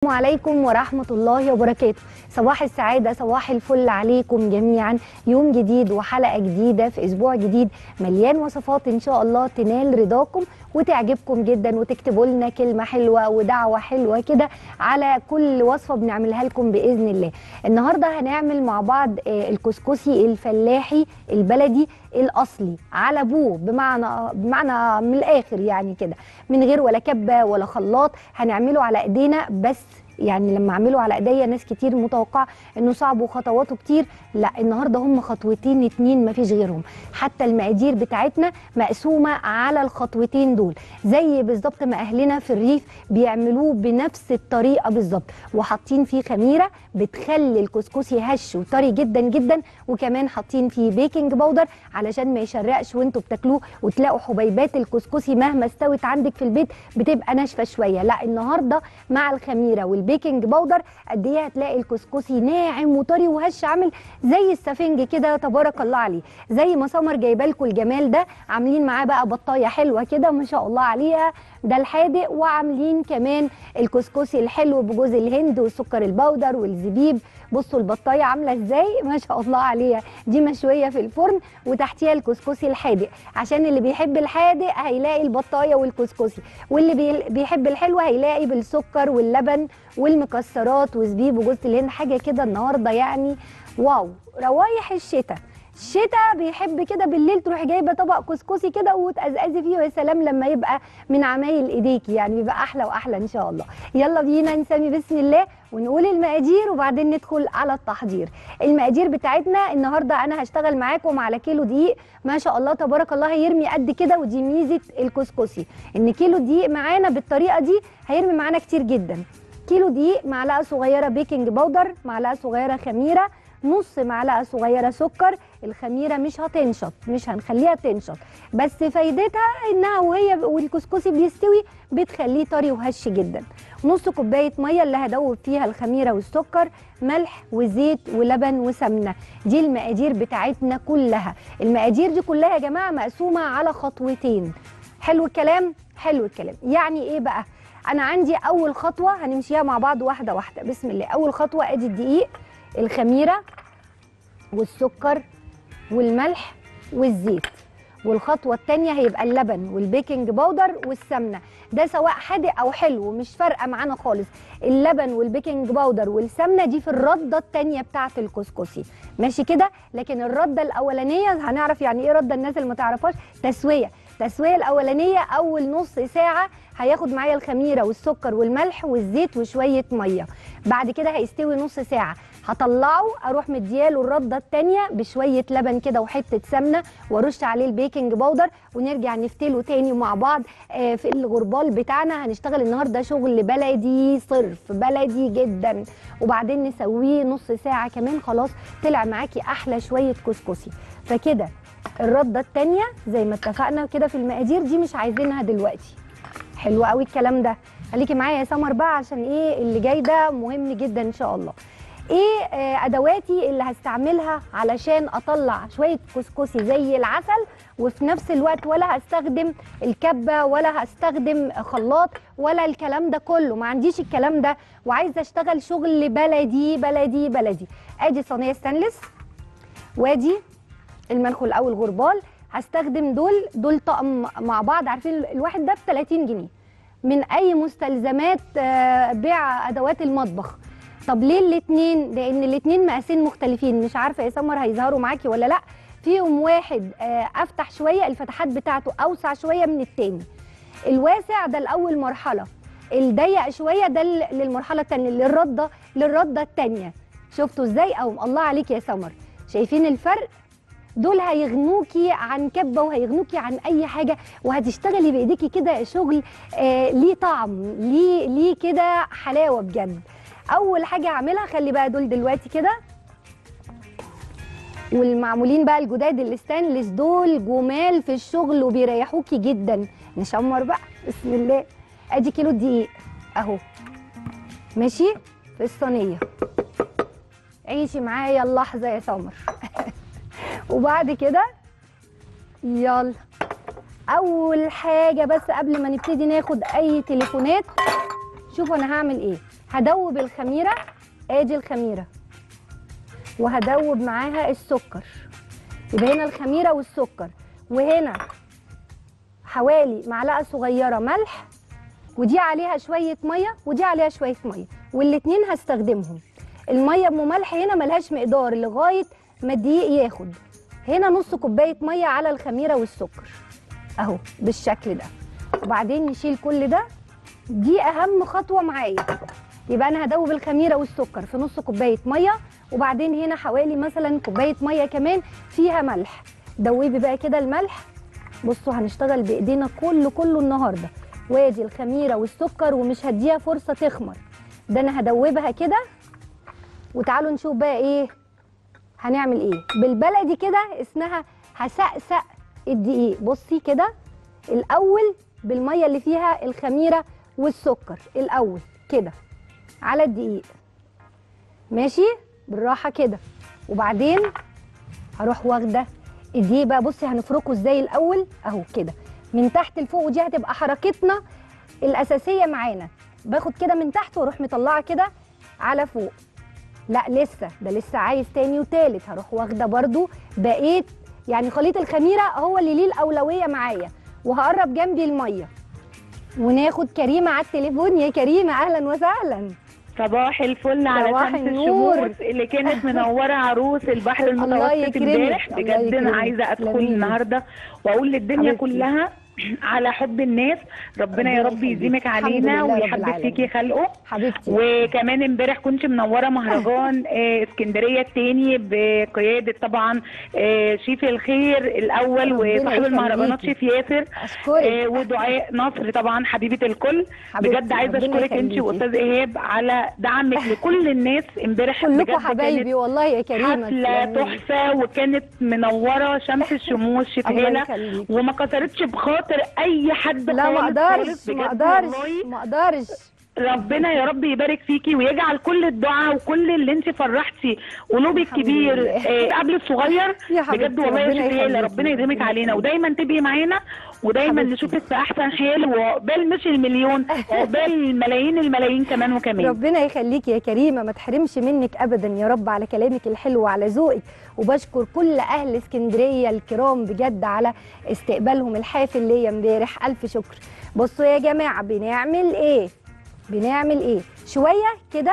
عليكم ورحمة الله وبركاته صباح السعادة صباح الفل عليكم جميعا يوم جديد وحلقة جديدة في أسبوع جديد مليان وصفات إن شاء الله تنال رضاكم وتعجبكم جدا وتكتبوا لنا كلمة حلوة ودعوة حلوة كده على كل وصفة بنعملها لكم بإذن الله النهاردة هنعمل مع بعض آه، الكسكسي الفلاحي البلدي الأصلي على أبوه بمعنى بمعنى من الآخر يعني كده من غير ولا كبة ولا خلاط هنعمله على إيدينا بس يعني لما اعمله على ايديا ناس كتير متوقعه انه صعب وخطواته كتير لا النهارده هم خطوتين اتنين مفيش غيرهم حتى المقادير بتاعتنا مقسومه على الخطوتين دول زي بالظبط ما اهلنا في الريف بيعملوه بنفس الطريقه بالظبط وحاطين فيه خميره بتخلي الكسكسي هش وطري جدا جدا وكمان حاطين فيه بيكنج باودر علشان ما يشرقش وانتوا بتاكلوه وتلاقوا حبيبات الكسكسي مهما استوت عندك في البيت بتبقى ناشفه شويه لا النهارده مع الخميره والبيكنج باودر قد ايه هتلاقي الكسكسي ناعم وطري وهش عامل زي السفنج كده تبارك الله عليه زي ما سمر جايبه لكم الجمال ده عاملين معاه بقى بطايه حلوه كده ما شاء الله عليها ده الحادق وعاملين كمان الكسكسي الحلو بجوز الهند والسكر البودر والزبيب بصوا البطايه عامله ازاي ما شاء الله عليها دي مشويه في الفرن وتحتيها الكسكسي الحادق عشان اللي بيحب الحادق هيلاقي البطايه والكسكسي واللي بي- بيحب الحلو هيلاقي بالسكر واللبن والمكسرات وزبيب وجوز الهند حاجه كده النهارده يعني واو روايح الشتاء الشتاء بيحب كده بالليل تروحي جايبه طبق كسكسي كده وتقزقزي فيه ويا سلام لما يبقى من عمايل ايديكي يعني بيبقى احلى واحلى ان شاء الله يلا بينا نسمي بسم الله ونقول المقادير وبعدين ندخل على التحضير المقادير بتاعتنا النهارده انا هشتغل معاكم على كيلو دقيق ما شاء الله تبارك الله هيرمي قد كده ودي ميزه الكسكسي ان كيلو دقيق معانا بالطريقه دي هيرمي معانا كتير جدا كيلو دقيق معلقه صغيره بيكنج باودر معلقه صغيره خميره نص معلقه صغيره سكر الخميره مش هتنشط مش هنخليها تنشط بس فايدتها انها وهي والكسكسي بيستوي بتخليه طري وهش جدا نص كوبايه ميه اللي هدوب فيها الخميره والسكر ملح وزيت ولبن وسمنه دي المقادير بتاعتنا كلها المقادير دي كلها يا جماعه مقسومه على خطوتين حلو الكلام حلو الكلام يعني ايه بقى انا عندي اول خطوه هنمشيها مع بعض واحده واحده بسم الله اول خطوه ادي الدقيق الخميره والسكر والملح والزيت والخطوه الثانيه هيبقى اللبن والبيكنج باودر والسمنه ده سواء حادق او حلو مش فارقه معانا خالص اللبن والبيكنج باودر والسمنه دي في الرده الثانيه بتاعه الكسكسي ماشي كده لكن الرده الاولانيه هنعرف يعني ايه رده الناس اللي ما تعرفهاش تسويه التسويه الاولانيه اول نص ساعه هياخد معايا الخميره والسكر والملح والزيت وشويه ميه بعد كده هيستوي نص ساعه هطلعه اروح مدياله الرده الثانيه بشويه لبن كده وحته سمنه وارش عليه البيكنج باودر ونرجع نفتله تاني مع بعض آه، في الغربال بتاعنا هنشتغل النهارده شغل بلدي صرف بلدي جدا وبعدين نسويه نص ساعه كمان خلاص طلع معاكي احلى شويه كسكسي فكده الرده الثانيه زي ما اتفقنا كده في المقادير دي مش عايزينها دلوقتي حلو قوي الكلام ده خليكي معايا يا سمر بقى عشان ايه اللي جاي ده مهم جدا ان شاء الله ايه آه، ادواتي اللي هستعملها علشان اطلع شويه كسكسي زي العسل وفي نفس الوقت ولا هستخدم الكبه ولا هستخدم خلاط ولا الكلام ده كله ما عنديش الكلام ده وعايزه اشتغل شغل بلدي بلدي بلدي ادي صينيه ستانلس وادي المنخل او الغربال هستخدم دول دول طقم مع بعض عارفين الواحد ده ب 30 جنيه من اي مستلزمات آه، بيع ادوات المطبخ طب ليه الاثنين لان الاثنين مقاسين مختلفين مش عارفه يا سمر هيظهروا معاكي ولا لا فيهم واحد آه، افتح شويه الفتحات بتاعته اوسع شويه من التاني الواسع ده لاول مرحله الضيق شويه ده لل- للمرحله الثانيه للرده للرده الثانيه شفتوا ازاي او الله عليك يا سمر شايفين الفرق دول هيغنوكي عن كبه وهيغنوكي عن اي حاجه وهتشتغلي بايديكي كده شغل آه ليه طعم ليه ليه كده حلاوه بجد اول حاجه هعملها خلي بقى دول دلوقتي كده والمعمولين بقى الجداد الستانلس دول جمال في الشغل وبيريحوكي جدا نشمر بقى بسم الله ادي كيلو دقيق اهو ماشي في الصينيه عيشي معايا اللحظه يا سمر وبعد كده يلا اول حاجه بس قبل ما نبتدي ناخد اي تليفونات شوفوا انا هعمل ايه هدوب الخميره ادي الخميره وهدوب معاها السكر يبقى هنا الخميره والسكر وهنا حوالي معلقه صغيره ملح ودي عليها شويه ميه ودي عليها شويه ميه والاتنين هستخدمهم الميه ام ملح هنا ملهاش مقدار لغايه ما الدقيق ياخد هنا نص كوبايه ميه على الخميره والسكر اهو بالشكل ده وبعدين نشيل كل ده دي اهم خطوه معايا يبقى انا هدوب الخميره والسكر في نص كوبايه ميه وبعدين هنا حوالي مثلا كوبايه ميه كمان فيها ملح دوبي بقى كده الملح بصوا هنشتغل بايدينا كله كله النهارده وادي الخميره والسكر ومش هديها فرصه تخمر ده انا هدوبها كده وتعالوا نشوف بقى ايه هنعمل ايه بالبلدي كده اسمها هسقسق الدقيق بصي كده الاول بالميه اللي فيها الخميره والسكر الاول كده على الدقيق ماشي بالراحه كده وبعدين هروح واخده الدقيق بقى بصي هنفركه ازاي الاول اهو كده من تحت لفوق ودي هتبقى حركتنا الاساسيه معانا باخد كده من تحت واروح مطلعه كده على فوق لا لسه ده لسه عايز تاني وتالت هروح واخده برضو بقيت يعني خليط الخميره هو اللي ليه الاولويه معايا وهقرب جنبي الميه وناخد كريمه على التليفون يا كريمه اهلا وسهلا صباح الفل على صباح شمس النور. الشموس اللي كانت منوره عروس البحر الله المتوسط يكرمك، امبارح الله بجد انا يكرمك. عايزه ادخل تسلميلي. النهارده واقول للدنيا حبيبتي. كلها على حب الناس ربنا يا ربنا رب يخليك. يديمك الحمد علينا لله رب ويحبب العالمين. فيكي خلقه حبيبتي وكمان امبارح كنت منوره مهرجان آه، اسكندريه الثاني بقياده طبعا آه، شيف الخير الاول ربنا وصاحب المهرجانات يخليكي. شيف ياسر اشكرك آه، ودعاء نصر طبعا حبيبه الكل حبيبتي، بجد عايزه ربنا اشكرك انت يخليكي. واستاذ ايهاب على دعمك لكل الناس امبارح بجد كلكم حبايبي كانت والله يا كريمه حفله تسلميلي. تحفه وكانت منوره شمس الشموس الله شفهاله يخليك وما كسرتش بخاطر اي حد لا ما خالص اقدرش خالص ما بجد اقدرش والله. ما اقدرش ربنا يا رب يبارك فيكي ويجعل كل الدعاء وكل اللي انت فرحتي قلوب الحمد الكبير لله. آه، قبل الصغير يا حبيبتي، بجد والله يا ربنا شفيالة يخليكي. ربنا يديمك علينا ودايما تبقي معانا ودايما حبيبتي. نشوفك في احسن حال وعقبال مش المليون عقبال الملايين الملايين كمان وكمان ربنا يخليكي يا كريمه ما تحرمش منك ابدا يا رب على كلامك الحلو وعلى ذوقك وبشكر كل اهل اسكندريه الكرام بجد على استقبالهم الحافل ليا امبارح الف شكر بصوا يا جماعه بنعمل ايه بنعمل ايه شويه كده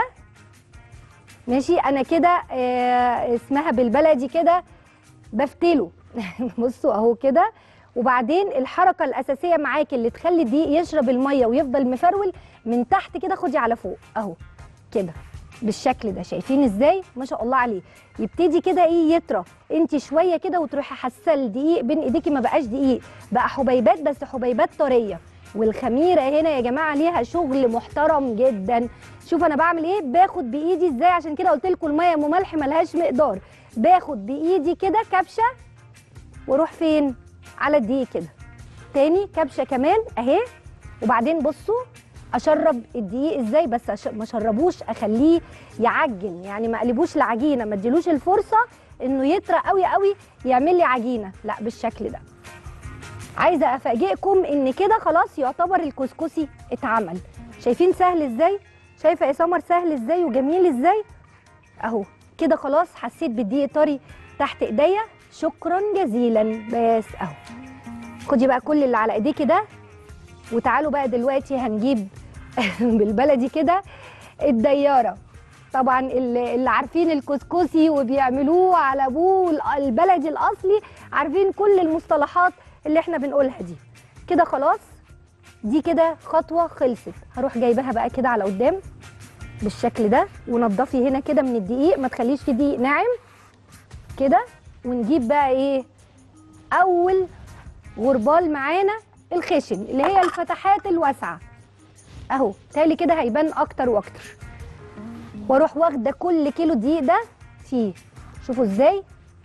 ماشي انا كده آه اسمها بالبلدي كده بفتله بصوا اهو كده وبعدين الحركه الاساسيه معاكي اللي تخلي الدقيق يشرب الميه ويفضل مفرول من تحت كده خدي على فوق اهو كده بالشكل ده شايفين ازاي ما شاء الله عليه يبتدي كده ايه يطرى انت شويه كده وتروحي حاسه الدقيق بين ايديكي ما بقاش دقيق بقى حبيبات بس حبيبات طريه والخميره هنا يا جماعه ليها شغل محترم جدا شوف انا بعمل ايه باخد بايدي ازاي عشان كده قلت لكم الميه ام ملح ملهاش مقدار باخد بايدي كده كبشه واروح فين على الدقيق كده تاني كبشه كمان اهي وبعدين بصوا اشرب الدقيق ازاي بس أش... ما اشربوش اخليه يعجن يعني ما اقلبوش لعجينه ما اديلوش الفرصه انه يطرى قوي قوي يعمل لي عجينه لا بالشكل ده عايزه افاجئكم ان كده خلاص يعتبر الكسكسي اتعمل شايفين سهل ازاي شايفه يا سمر سهل ازاي وجميل ازاي اهو كده خلاص حسيت بالدقيق طري تحت ايديا شكرا جزيلا بس اهو خدي بقى كل اللي على ايديكي ده وتعالوا بقى دلوقتي هنجيب بالبلدي كده الدياره طبعا اللي اللي عارفين الكسكسي وبيعملوه على ابوه البلدي الاصلي عارفين كل المصطلحات اللي احنا بنقولها دي كده خلاص دي كده خطوه خلصت هروح جايباها بقى كده على قدام بالشكل ده ونضفي هنا كده من الدقيق ما تخليش فيه دقيق ناعم كده ونجيب بقى ايه اول غربال معانا الخشن اللي هي الفتحات الواسعه اهو تالي كده هيبان اكتر واكتر واروح واخده كل كيلو دقيق ده فيه شوفوا ازاي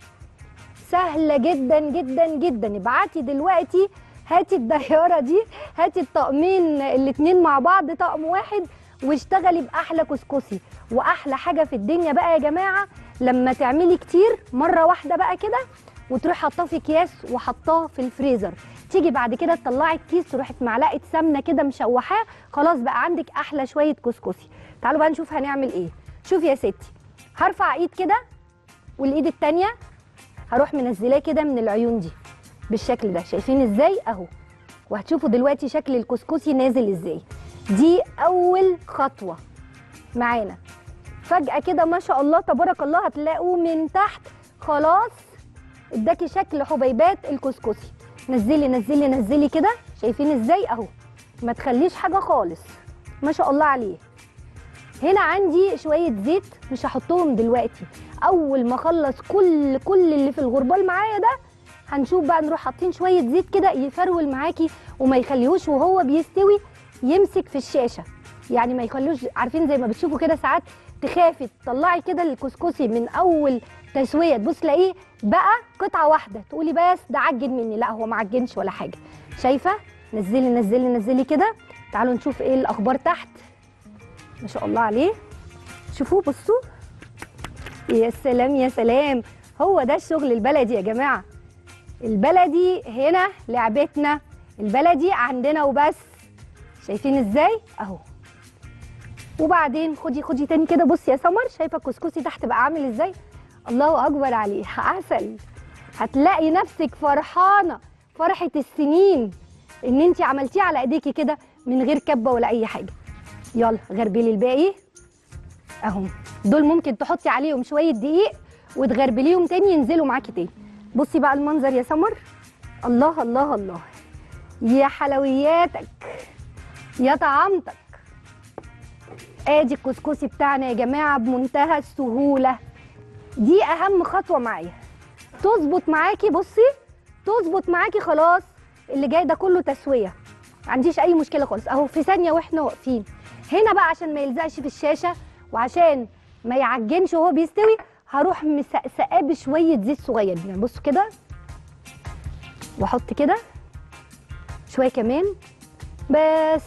سهله جدا جدا جدا ابعتي دلوقتي هاتي الدياره دي هاتي الطقمين الاتنين مع بعض طقم واحد واشتغلي باحلى كسكسي واحلى حاجه في الدنيا بقى يا جماعه لما تعملي كتير مره واحده بقى كده وتروحي حاطاه في اكياس وحطاه في الفريزر تيجي بعد كده تطلعي الكيس تروحي في معلقه سمنه كده مشوحاه خلاص بقى عندك احلى شويه كسكسي تعالوا بقى نشوف هنعمل ايه شوفي يا ستي هرفع ايد كده والايد التانيه هروح منزلاه كده من العيون دي بالشكل ده شايفين ازاي اهو وهتشوفوا دلوقتي شكل الكسكسي نازل ازاي دي اول خطوه معانا فجاه كده ما شاء الله تبارك الله هتلاقوا من تحت خلاص اداكي شكل حبيبات الكسكسي نزلي نزلي نزلي كده شايفين ازاي اهو ما تخليش حاجه خالص ما شاء الله عليه هنا عندي شويه زيت مش هحطهم دلوقتي اول ما اخلص كل كل اللي في الغربال معايا ده هنشوف بقى نروح حاطين شويه زيت كده يفرول معاكي وما يخليهوش وهو بيستوي يمسك في الشاشه يعني ما يخلوش عارفين زي ما بتشوفوا كده ساعات تخافي تطلعي كده الكسكسي من اول تسويه تبص تلاقيه بقى قطعه واحده تقولي بس ده عجن مني لا هو ما عجنش ولا حاجه شايفه نزلي نزلي نزلي كده تعالوا نشوف ايه الاخبار تحت ما شاء الله عليه شوفوا بصوا يا سلام يا سلام هو ده الشغل البلدي يا جماعه البلدي هنا لعبتنا البلدي عندنا وبس شايفين ازاي اهو وبعدين خدي خدي تاني كده بصي يا سمر شايفه الكسكسي تحت بقى عامل ازاي الله اكبر عليه عسل هتلاقي نفسك فرحانه فرحه السنين ان انت عملتيه على ايديكي كده من غير كبه ولا اي حاجه يلا غربلي الباقي اهو دول ممكن تحطي عليهم شويه دقيق وتغربليهم تاني ينزلوا معاكي تاني بصي بقى المنظر يا سمر الله الله الله يا حلوياتك يا طعامتك ادي الكسكسي بتاعنا يا جماعه بمنتهى السهوله دي اهم خطوه معايا تظبط معاكي بصي تظبط معاكي خلاص اللي جاي ده كله تسويه ما عنديش اي مشكله خالص اهو في ثانيه واحنا واقفين هنا بقى عشان ما يلزقش في الشاشه وعشان ما يعجنش وهو بيستوي هروح مسقسقاه بشويه زيت صغير يعني بصوا كده واحط كده شويه كمان بس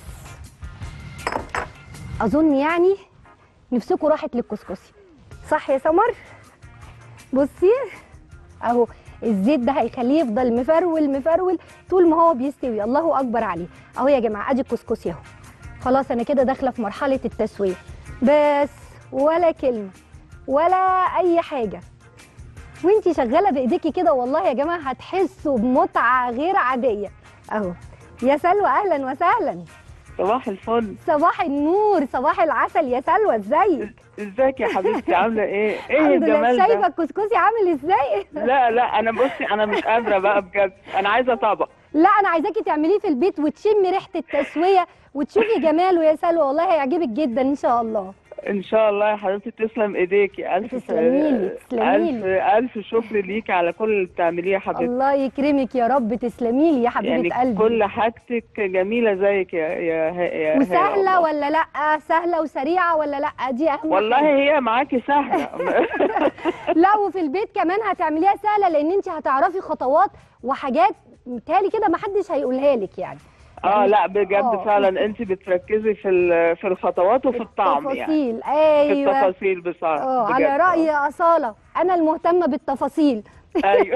اظن يعني نفسكم راحت للكسكسي صح يا سمر بصي اهو الزيت ده هيخليه يفضل مفرول مفرول طول ما هو بيستوي الله اكبر عليه اهو يا جماعه ادي الكسكسي اهو خلاص انا كده داخله في مرحله التسويه بس ولا كلمه ولا اي حاجه وانتي شغاله بايديكي كده والله يا جماعه هتحسوا بمتعه غير عاديه اهو يا سلوى اهلا وسهلا صباح الفل صباح النور صباح العسل يا سلوى ازيك ازيك يا حبيبتي عامله ايه ايه الحمد لله الجمال شايفه ده الكسكسي عامل ازاي لا لا انا بصي انا مش قادره بقى بجد انا عايزه طبق لا انا عايزاكي تعمليه في البيت وتشمي ريحه التسويه وتشوفي جماله يا سلوى والله هيعجبك جدا ان شاء الله ان شاء الله يا حبيبتي تسلم ايديكي الف تسلميلي، تسلميلي. الف الف شكر ليكي على كل اللي بتعمليه يا حبيبتي الله يكرمك يا رب تسلمي لي يا حبيبه يعني قلبي كل حاجتك جميله زيك يا يا يا وسهله هي ولا لا سهله وسريعه ولا لا دي اهم والله حاجة. هي معاكي سهله لا وفي البيت كمان هتعمليها سهله لان انت هتعرفي خطوات وحاجات متهيألي كده محدش هيقولها لك يعني اه يعني- لا بجد آه. فعلا انت بتركزي في ال- في الخطوات وفي الطعم يعني التفاصيل في ايوه التفاصيل بصراحه اه بجد. على راي اصاله انا المهتمه بالتفاصيل ايوه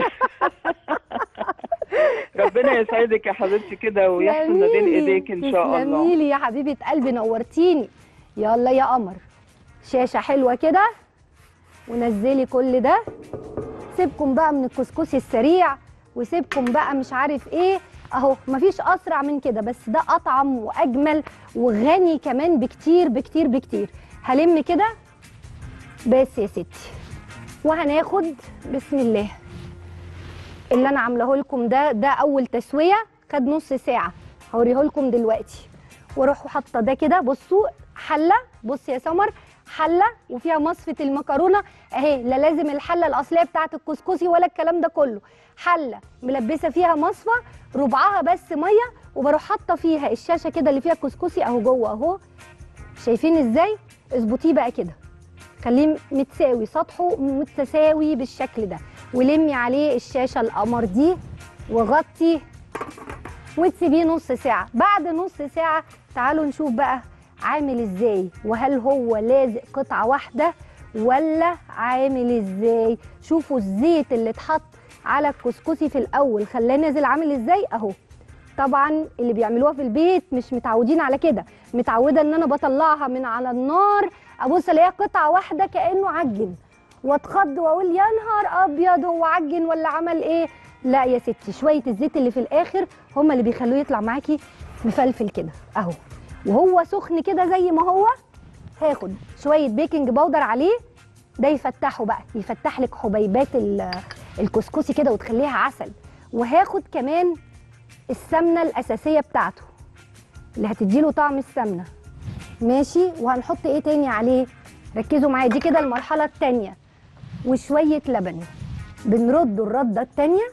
ربنا يسعدك يا حبيبتي كده ويحسن ما بين تسلميلي، ايديك ان شاء الله تسلميلي يا حبيبه قلبي نورتيني يلا يا قمر شاشه حلوه كده ونزلي كل ده سيبكم بقى من الكسكسي السريع وسيبكم بقى مش عارف ايه اهو مفيش اسرع من كده بس ده اطعم واجمل وغني كمان بكتير بكتير بكتير هلم كده بس يا ستي وهناخد بسم الله اللي انا عاملاه لكم ده ده اول تسويه خد نص ساعه هوريه لكم دلوقتي واروح حاطه ده كده بصوا حله بص يا سمر حله وفيها مصفه المكرونه اهي لا لازم الحله الاصليه بتاعه الكسكسي ولا الكلام ده كله حله ملبسه فيها مصفى ربعها بس ميه وبروح حاطه فيها الشاشه كده اللي فيها الكسكسي اهو جوه اهو شايفين ازاي اظبطيه بقى كده خليه متساوي سطحه متساوي بالشكل ده ولمي عليه الشاشه القمر دي وغطي وتسيبيه نص ساعه بعد نص ساعه تعالوا نشوف بقى عامل ازاي وهل هو لازق قطعه واحده ولا عامل ازاي شوفوا الزيت اللي اتحط على الكسكسي في الاول خلاه نازل عامل ازاي اهو طبعا اللي بيعملوها في البيت مش متعودين على كده متعوده ان انا بطلعها من على النار ابص الاقيها قطعه واحده كانه عجن واتخض واقول يا نهار ابيض هو عجن ولا عمل ايه لا يا ستي شويه الزيت اللي في الاخر هم اللي بيخلوه يطلع معاكي مفلفل كده اهو وهو سخن كده زي ما هو هاخد شويه بيكنج باودر عليه ده يفتحه بقى يفتح لك حبيبات ال- الكسكسي كده وتخليها عسل وهاخد كمان السمنه الاساسيه بتاعته اللي هتديله طعم السمنه ماشي وهنحط ايه تاني عليه ركزوا معايا دي كده المرحله التانيه وشويه لبن بنرد الرده التانيه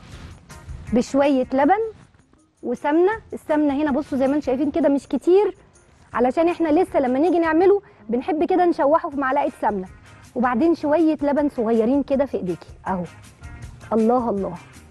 بشويه لبن وسمنه السمنه هنا بصوا زي ما انتم شايفين كده مش كتير علشان احنا لسه لما نيجي نعمله بنحب كده نشوحه في معلقه سمنه وبعدين شويه لبن صغيرين كده في ايديكي اهو الله الله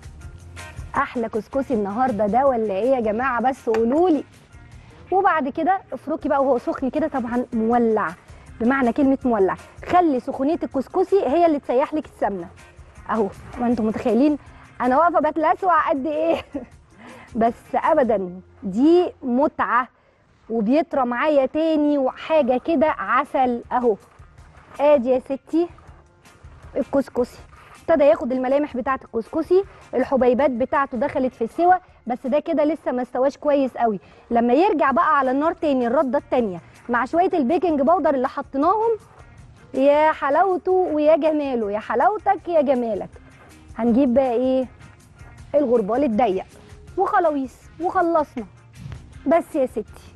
احلى كسكسي النهارده ده ولا ايه يا جماعه بس قولوا لي وبعد كده افركي بقى وهو سخن كده طبعا مولع بمعنى كلمه مولع خلي سخونيه الكسكسي هي اللي تسيح لك السمنه اهو وانتم متخيلين انا واقفه بتلسوع قد ايه بس ابدا دي متعه وبيطرى معايا تاني وحاجه كده عسل اهو ادي يا ستي الكسكسي ابتدى ياخد الملامح بتاعه الكسكسي الحبيبات بتاعته دخلت في السوى بس ده كده لسه ما استواش كويس قوي لما يرجع بقى على النار تاني الرده التانيه مع شويه البيكنج باودر اللي حطيناهم يا حلاوته ويا جماله يا حلاوتك يا جمالك هنجيب بقى ايه الغربال الضيق وخلاويص وخلصنا بس يا ستي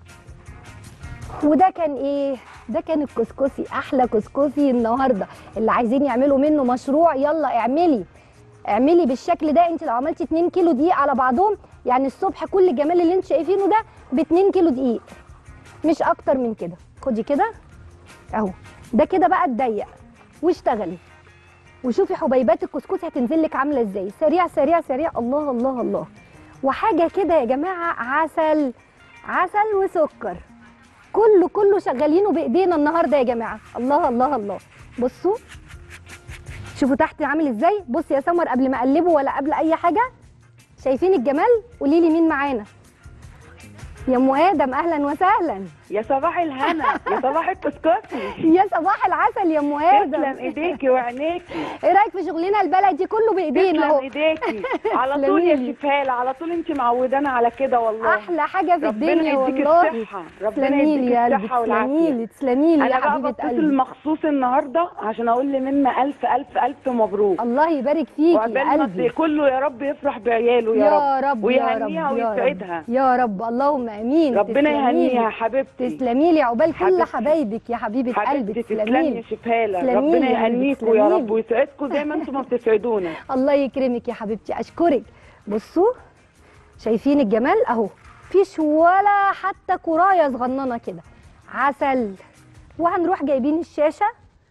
وده كان ايه ده كان الكسكسي احلى كسكسي النهارده اللي عايزين يعملوا منه مشروع يلا اعملي اعملي بالشكل ده انت لو عملتي 2 كيلو دقيق على بعضهم يعني الصبح كل الجمال اللي انت شايفينه ده ب 2 كيلو دقيق مش اكتر من كده خدي كده اهو ده كده بقى الضيق واشتغلي وشوفي حبيبات الكسكسي هتنزل لك عامله ازاي سريع سريع سريع الله الله الله وحاجه كده يا جماعه عسل عسل وسكر كله كله شغالينه بايدينا النهارده يا جماعه الله الله الله بصوا شوفوا تحت عامل ازاي بصي يا سمر قبل ما اقلبه ولا قبل اي حاجه شايفين الجمال قولي لي مين معانا يا ام ادم اهلا وسهلا يا صباح الهنا يا صباح الكسكسي يا صباح العسل يا ام ادم تسلم ايديكي وعينيكي ايه رايك في شغلنا البلدي كله بايدينا تسلم اهو ايديكي على طول يا تسلميلي. شفال على طول انت معودانا على كده والله احلى حاجه في ربنا الدنيا يديك والله الصحة ربنا تسلميلي يديك يا قلبي الصحة والعافية تسلميلي تسلميلي يا انا بقى حبيبه بتصل قلبي مخصوص النهارده عشان اقول لمنى الف الف الف مبروك الله يبارك فيكي وعقبال يا ما قلبي كله يا رب يفرح بعياله يا, يا رب يا رب ويهنيها يا رب ويسعدها يا رب اللهم امين ربنا تسلميلي. يهنيها حبيبتي تسلمي لي عقبال كل حبيبتي. حبايبك يا حبيبه قلبي حبيبتي تسلمي تسلمي لي شفالة تسلميلي ربنا يا قلبي، يهنيكوا يا رب تسلميلي. ويسعدكم زي ما انتم ما بتسعدونا الله يكرمك يا حبيبتي اشكرك بصوا شايفين الجمال اهو فيش ولا حتى كرايه صغننه كده عسل وهنروح جايبين الشاشه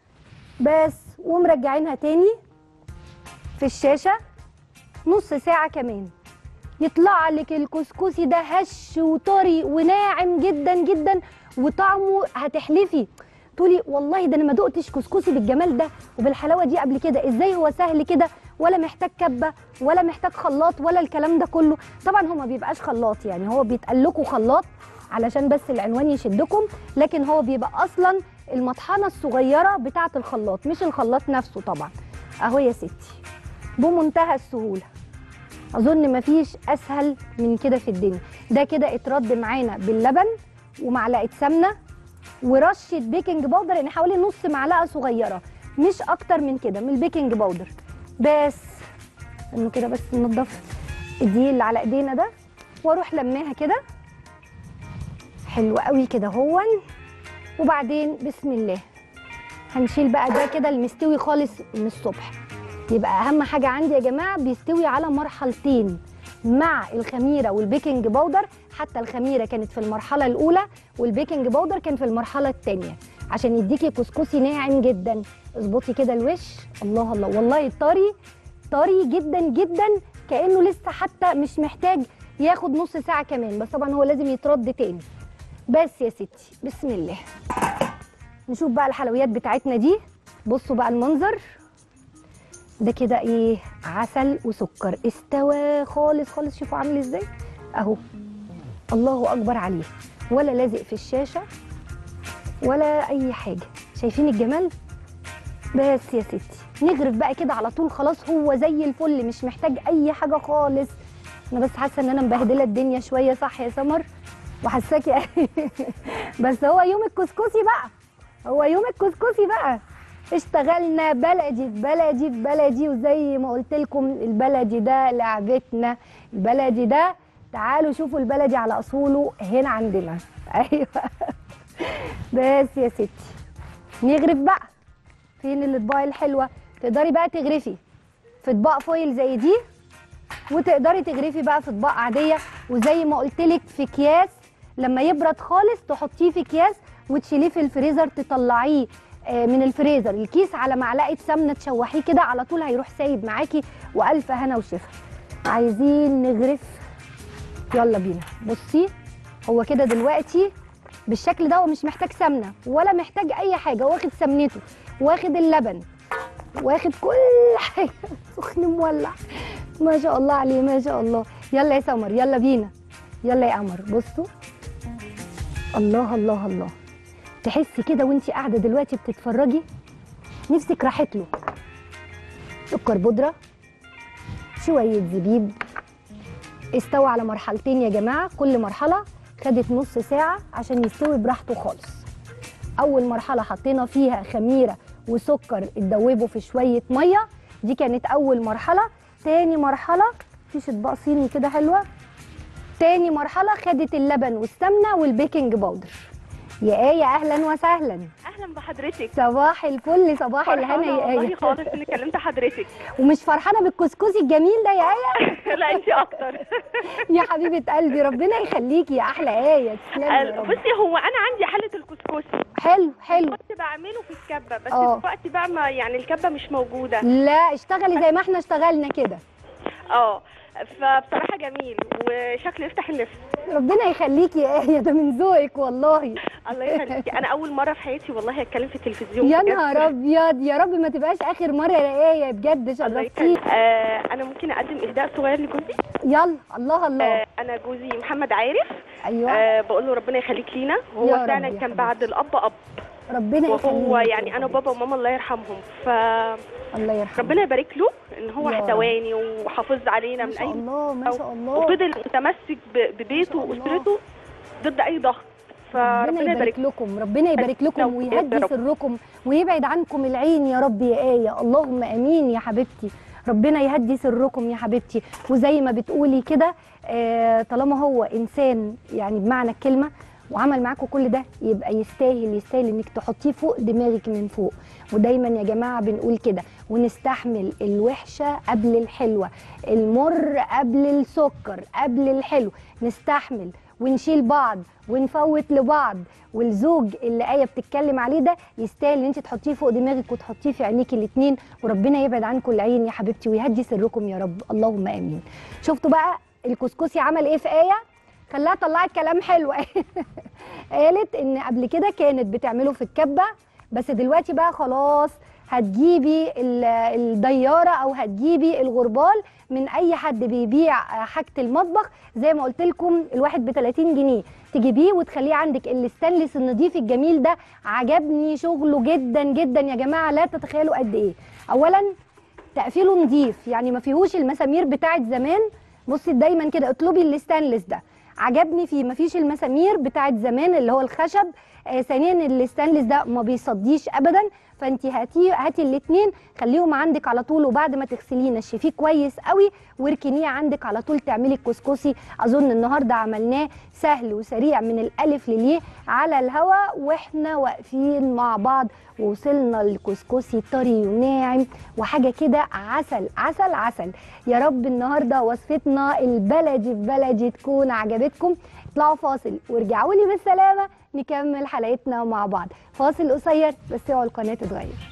بس ومرجعينها تاني في الشاشه نص ساعه كمان يطلع لك الكسكسي ده هش وطري وناعم جدا جدا وطعمه هتحلفي تقولي والله ده انا ما دقتش كسكسي بالجمال ده وبالحلاوه دي قبل كده ازاي هو سهل كده ولا محتاج كبه ولا محتاج خلاط ولا الكلام ده كله طبعا هو ما بيبقاش خلاط يعني هو بيتقال لكم خلاط علشان بس العنوان يشدكم لكن هو بيبقى اصلا المطحنه الصغيره بتاعه الخلاط مش الخلاط نفسه طبعا اهو يا ستي بمنتهى السهوله اظن مفيش اسهل من كده في الدنيا ده كده اترد معانا باللبن ومعلقه سمنه ورشه بيكنج باودر يعني حوالي نص معلقه صغيره مش اكتر من كده من البيكنج باودر بس انه كده بس ننضف الدقيق اللي على ايدينا ده واروح لماها كده حلو قوي كده هون وبعدين بسم الله هنشيل بقى ده كده المستوي خالص من الصبح يبقى اهم حاجه عندي يا جماعه بيستوي على مرحلتين مع الخميره والبيكنج باودر حتى الخميره كانت في المرحله الاولى والبيكنج باودر كان في المرحله الثانيه عشان يديكي كسكسي ناعم جدا اظبطي كده الوش الله الله والله طري طري جدا جدا كانه لسه حتى مش محتاج ياخد نص ساعه كمان بس طبعا هو لازم يترد تاني بس يا ستي بسم الله نشوف بقى الحلويات بتاعتنا دي بصوا بقى المنظر ده كده ايه عسل وسكر استوى خالص خالص شوفوا عامل ازاي اهو الله اكبر عليه ولا لازق في الشاشه ولا اي حاجه شايفين الجمال بس يا ستي نغرف بقى كده على طول خلاص هو زي الفل مش محتاج اي حاجه خالص انا بس حاسه ان انا مبهدله الدنيا شويه صح يا سمر وحساكي بس هو يوم الكسكسي بقى هو يوم الكسكسي بقى اشتغلنا بلدي في بلدي في بلدي وزي ما قلت لكم البلدي ده لعبتنا البلدي ده تعالوا شوفوا البلدي على اصوله هنا عندنا ايوه بس يا ستي نغرف بقى فين الاطباق الحلوه تقدري بقى تغرفي في اطباق فويل زي دي وتقدري تغرفي بقى في اطباق عاديه وزي ما قلت لك في اكياس لما يبرد خالص تحطيه في اكياس وتشيليه في الفريزر تطلعيه آه، من الفريزر الكيس على معلقه سمنه تشوحيه كده على طول هيروح سايب معاكي والف هنا وشفا عايزين نغرف يلا بينا بصي هو كده دلوقتي بالشكل ده هو مش محتاج سمنه ولا محتاج اي حاجه واخد سمنته واخد اللبن واخد كل حاجه سخن مولع ما شاء الله عليه ما شاء الله يلا يا سمر يلا بينا يلا يا قمر بصوا الله الله الله تحسي كده وانت قاعده دلوقتي بتتفرجي نفسك راحت له سكر بودره شويه زبيب استوى على مرحلتين يا جماعه كل مرحله خدت نص ساعه عشان يستوي براحته خالص اول مرحله حطينا فيها خميره وسكر اتدوبوا في شويه ميه دي كانت اول مرحله تاني مرحله فيش اطباق صيني كده حلوه تاني مرحله خدت اللبن والسمنه والبيكنج باودر يا ايه اهلا وسهلا اهلا بحضرتك صباح الفل صباح الهنا فرحانة يا والله ايه خالص اني كلمت حضرتك ومش فرحانه بالكسكسي الجميل ده يا ايه لا انت اكتر يا حبيبه قلبي ربنا يخليكي يا احلى ايه تسلمي يا رب بصي هو انا عندي حاله الكسكسي حلو حلو كنت بعمله في الكبه بس اه. دلوقتي بقى ما يعني الكبه مش موجوده لا اشتغلي زي ما احنا اشتغلنا كده اه فبصراحه جميل وشكله يفتح النفس ربنا يخليكي يا ايه ده من ذوقك والله الله يخليكي انا اول مره في حياتي والله اتكلم في التلفزيون يا بجد. نهار ابيض يا رب ما تبقاش اخر مره يا ايه بجد الله شرفتيني يخليك آه انا ممكن اقدم اهداء صغير لجوزي يلا الله الله آه انا جوزي محمد عارف ايوه آه بقول له ربنا يخليك لينا يا هو رب فعلا يا كان بعد الاب اب ربنا يخليك وهو يعني انا وبابا وماما الله يرحمهم ف الله يرحمه ربنا يبارك له ان هو يا رب. احتواني وحافظ علينا ما من شاء اي الله ما شاء الله وفضل متمسك ب- ببيته ما شاء الله. واسرته ضد اي ضغط ربنا فربنا يبارك يبارك لكم ربنا يبارك لكم يا ويهدي رب. سركم ويبعد عنكم العين يا رب يا آية اللهم امين يا حبيبتي ربنا يهدي سركم يا حبيبتي وزي ما بتقولي كده آه، طالما هو انسان يعني بمعنى الكلمه وعمل معاكم كل ده يبقى يستاهل يستاهل انك تحطيه فوق دماغك من فوق ودايما يا جماعه بنقول كده ونستحمل الوحشه قبل الحلوه المر قبل السكر قبل الحلو نستحمل ونشيل بعض ونفوت لبعض والزوج اللي آية بتتكلم عليه ده يستاهل ان انت تحطيه فوق دماغك وتحطيه في عينيك الاتنين وربنا يبعد عنكم العين يا حبيبتي ويهدي سركم يا رب اللهم امين شفتوا بقى الكسكسي عمل ايه في آية خلاها طلعت كلام حلو قالت ان قبل كده كانت بتعمله في الكبه بس دلوقتي بقى خلاص هتجيبي ال- الدياره او هتجيبي الغربال من اي حد بيبيع حاجه المطبخ زي ما قلت لكم الواحد ب 30 جنيه تجيبيه وتخليه عندك الستانلس النظيف الجميل ده عجبني شغله جدا جدا يا جماعه لا تتخيلوا قد ايه اولا تقفيله نظيف يعني ما فيهوش المسامير بتاعت زمان بصي دايما كده اطلبي الستانلس ده عجبني فيه ما فيش المسامير بتاعت زمان اللي هو الخشب آه ثانيا الستانلس ده ما بيصديش ابدا فانت هاتي هاتي الاثنين خليهم عندك على طول وبعد ما تغسليه نشفيه كويس قوي واركنيه عندك على طول تعملي الكسكسي اظن النهارده عملناه سهل وسريع من الالف لليه على الهواء واحنا واقفين مع بعض ووصلنا للكسكسي طري وناعم وحاجه كده عسل عسل عسل يا رب النهارده وصفتنا البلدي في بلدي تكون عجبتكم اطلعوا فاصل وارجعوا لي بالسلامه نكمل حلقتنا مع بعض فاصل قصير بس اوعوا القناه تتغير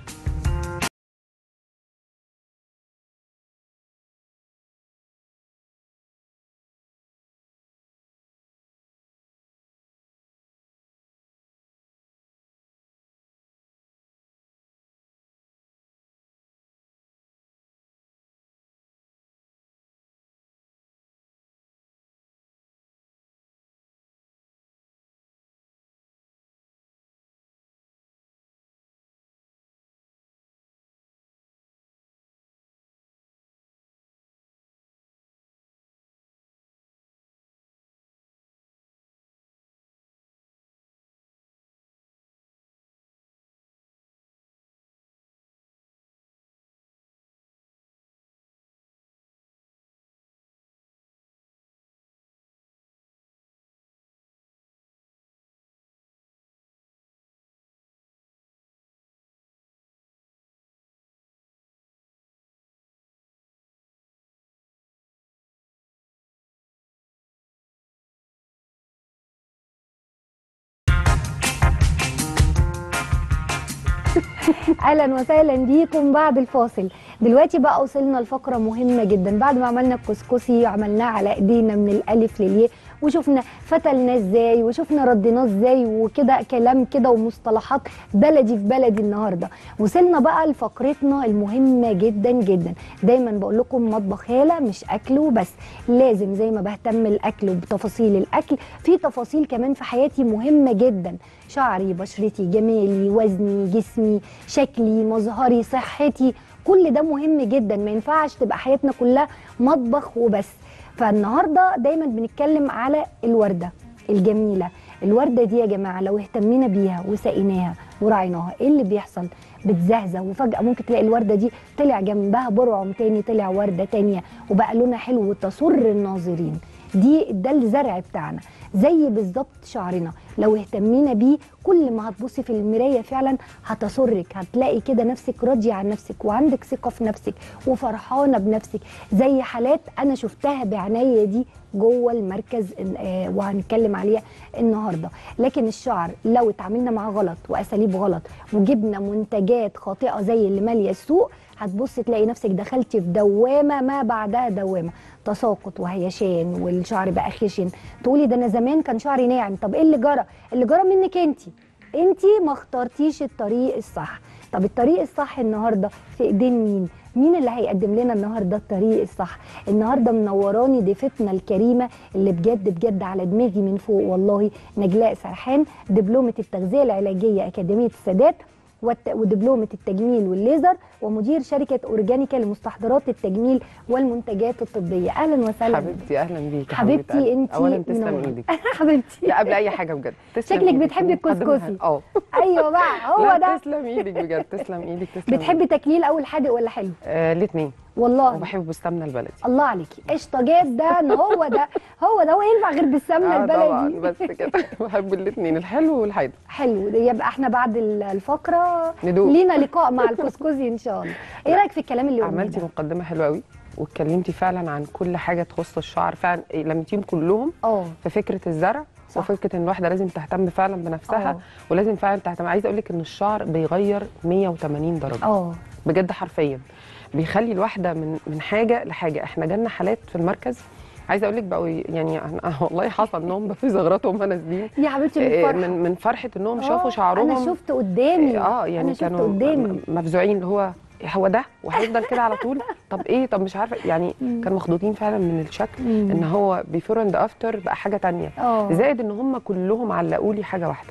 اهلا وسهلا بيكم بعد الفاصل دلوقتي بقى وصلنا لفقره مهمه جدا بعد ما عملنا الكسكسي وعملناه على ايدينا من الالف للياء وشفنا فتلناه ازاي وشفنا رديناه ازاي وكده كلام كده ومصطلحات بلدي في بلدي النهارده وصلنا بقى لفقرتنا المهمه جدا جدا دايما بقول لكم مطبخ هاله مش اكل وبس لازم زي ما بهتم الاكل وبتفاصيل الاكل في تفاصيل كمان في حياتي مهمه جدا شعري بشرتي جمالي وزني جسمي شكلي مظهري صحتي كل ده مهم جدا ما ينفعش تبقى حياتنا كلها مطبخ وبس فالنهارده دايما بنتكلم على الورده الجميله الورده دي يا جماعه لو اهتمينا بيها وسقيناها وراعيناها ايه اللي بيحصل بتزهزه وفجاه ممكن تلاقي الورده دي طلع جنبها برعم تاني طلع ورده تانيه وبقى لونها حلو وتسر الناظرين دي ده الزرع بتاعنا زي بالظبط شعرنا لو اهتمينا بيه كل ما هتبصي في المرايه فعلا هتسرك هتلاقي كده نفسك راضيه عن نفسك وعندك ثقه في نفسك وفرحانه بنفسك زي حالات انا شفتها بعناية دي جوه المركز آه، وهنتكلم عليها النهارده لكن الشعر لو اتعاملنا معاه غلط واساليب غلط وجبنا منتجات خاطئه زي اللي ماليه السوق هتبص تلاقي نفسك دخلتي في دوامه ما بعدها دوامه تساقط وهيشان والشعر بقى خشن تقولي ده انا زمان كان شعري ناعم طب ايه اللي جرى اللي جرى منك انت انت ما اخترتيش الطريق الصح طب الطريق الصح النهارده في ايدين مين مين اللي هيقدم لنا النهارده الطريق الصح النهارده منوراني ضيفتنا الكريمه اللي بجد بجد على دماغي من فوق والله نجلاء سرحان دبلومه التغذيه العلاجيه اكاديميه السادات والت- ودبلومه التجميل والليزر ومدير شركه اورجانيكا لمستحضرات التجميل والمنتجات الطبيه اهلا وسهلا بك. حبيبتي اهلا بيكي يا حبيبة حبيبتي قلبي. انت اولا تسلم ايدك حبيبتي لا قبل اي حاجه بجد تسلم شكلك إيدك. بتحبي مقدمة الكسكسي. حلوة. اه ايوه بقى هو لا، ده تسلم ايدك بجد تسلم ايدك تسلم بتحبي تكليل اول حادق ولا حلو آه الاثنين والله وبحب بالسمنه البلدي الله عليكي قشطه جدا هو ده هو ده وينفع غير بالسمنه آه طبعا البلدي بس كده بحب الاثنين الحلو والحادق حلو يبقى احنا بعد ال- الفقره ندوق. لينا لقاء مع الكسكسي ان شاء الله ايه رايك في الكلام اللي قلناه عملتي ده؟ مقدمه حلوه قوي واتكلمتي فعلا عن كل حاجه تخص الشعر فعلا إيه، لميتيهم كلهم اه في فكره الزرع صح. وفكره ان الواحده لازم تهتم فعلا بنفسها آه. ولازم فعلا تهتم عايزه اقول لك ان الشعر بيغير 180 درجه اه بجد حرفيا بيخلي الواحده من من حاجه لحاجه احنا جالنا حالات في المركز عايزه اقول لك بقوا يعني أنا والله حصل انهم في زغراتهم وانا نازلين يا حبيبتي من آه، الفرحه من من فرحه انهم آه، شافوا شعرهم انا شفت قدامي اه يعني انا شفت كانوا قدامي مفزوعين اللي هو هو ده وهيفضل كده على طول طب ايه طب مش عارفه يعني كانوا مخضوضين فعلا من الشكل مم. ان هو بيفور اند افتر بقى حاجه تانية اه زائد ان هم كلهم علقوا لي حاجه واحده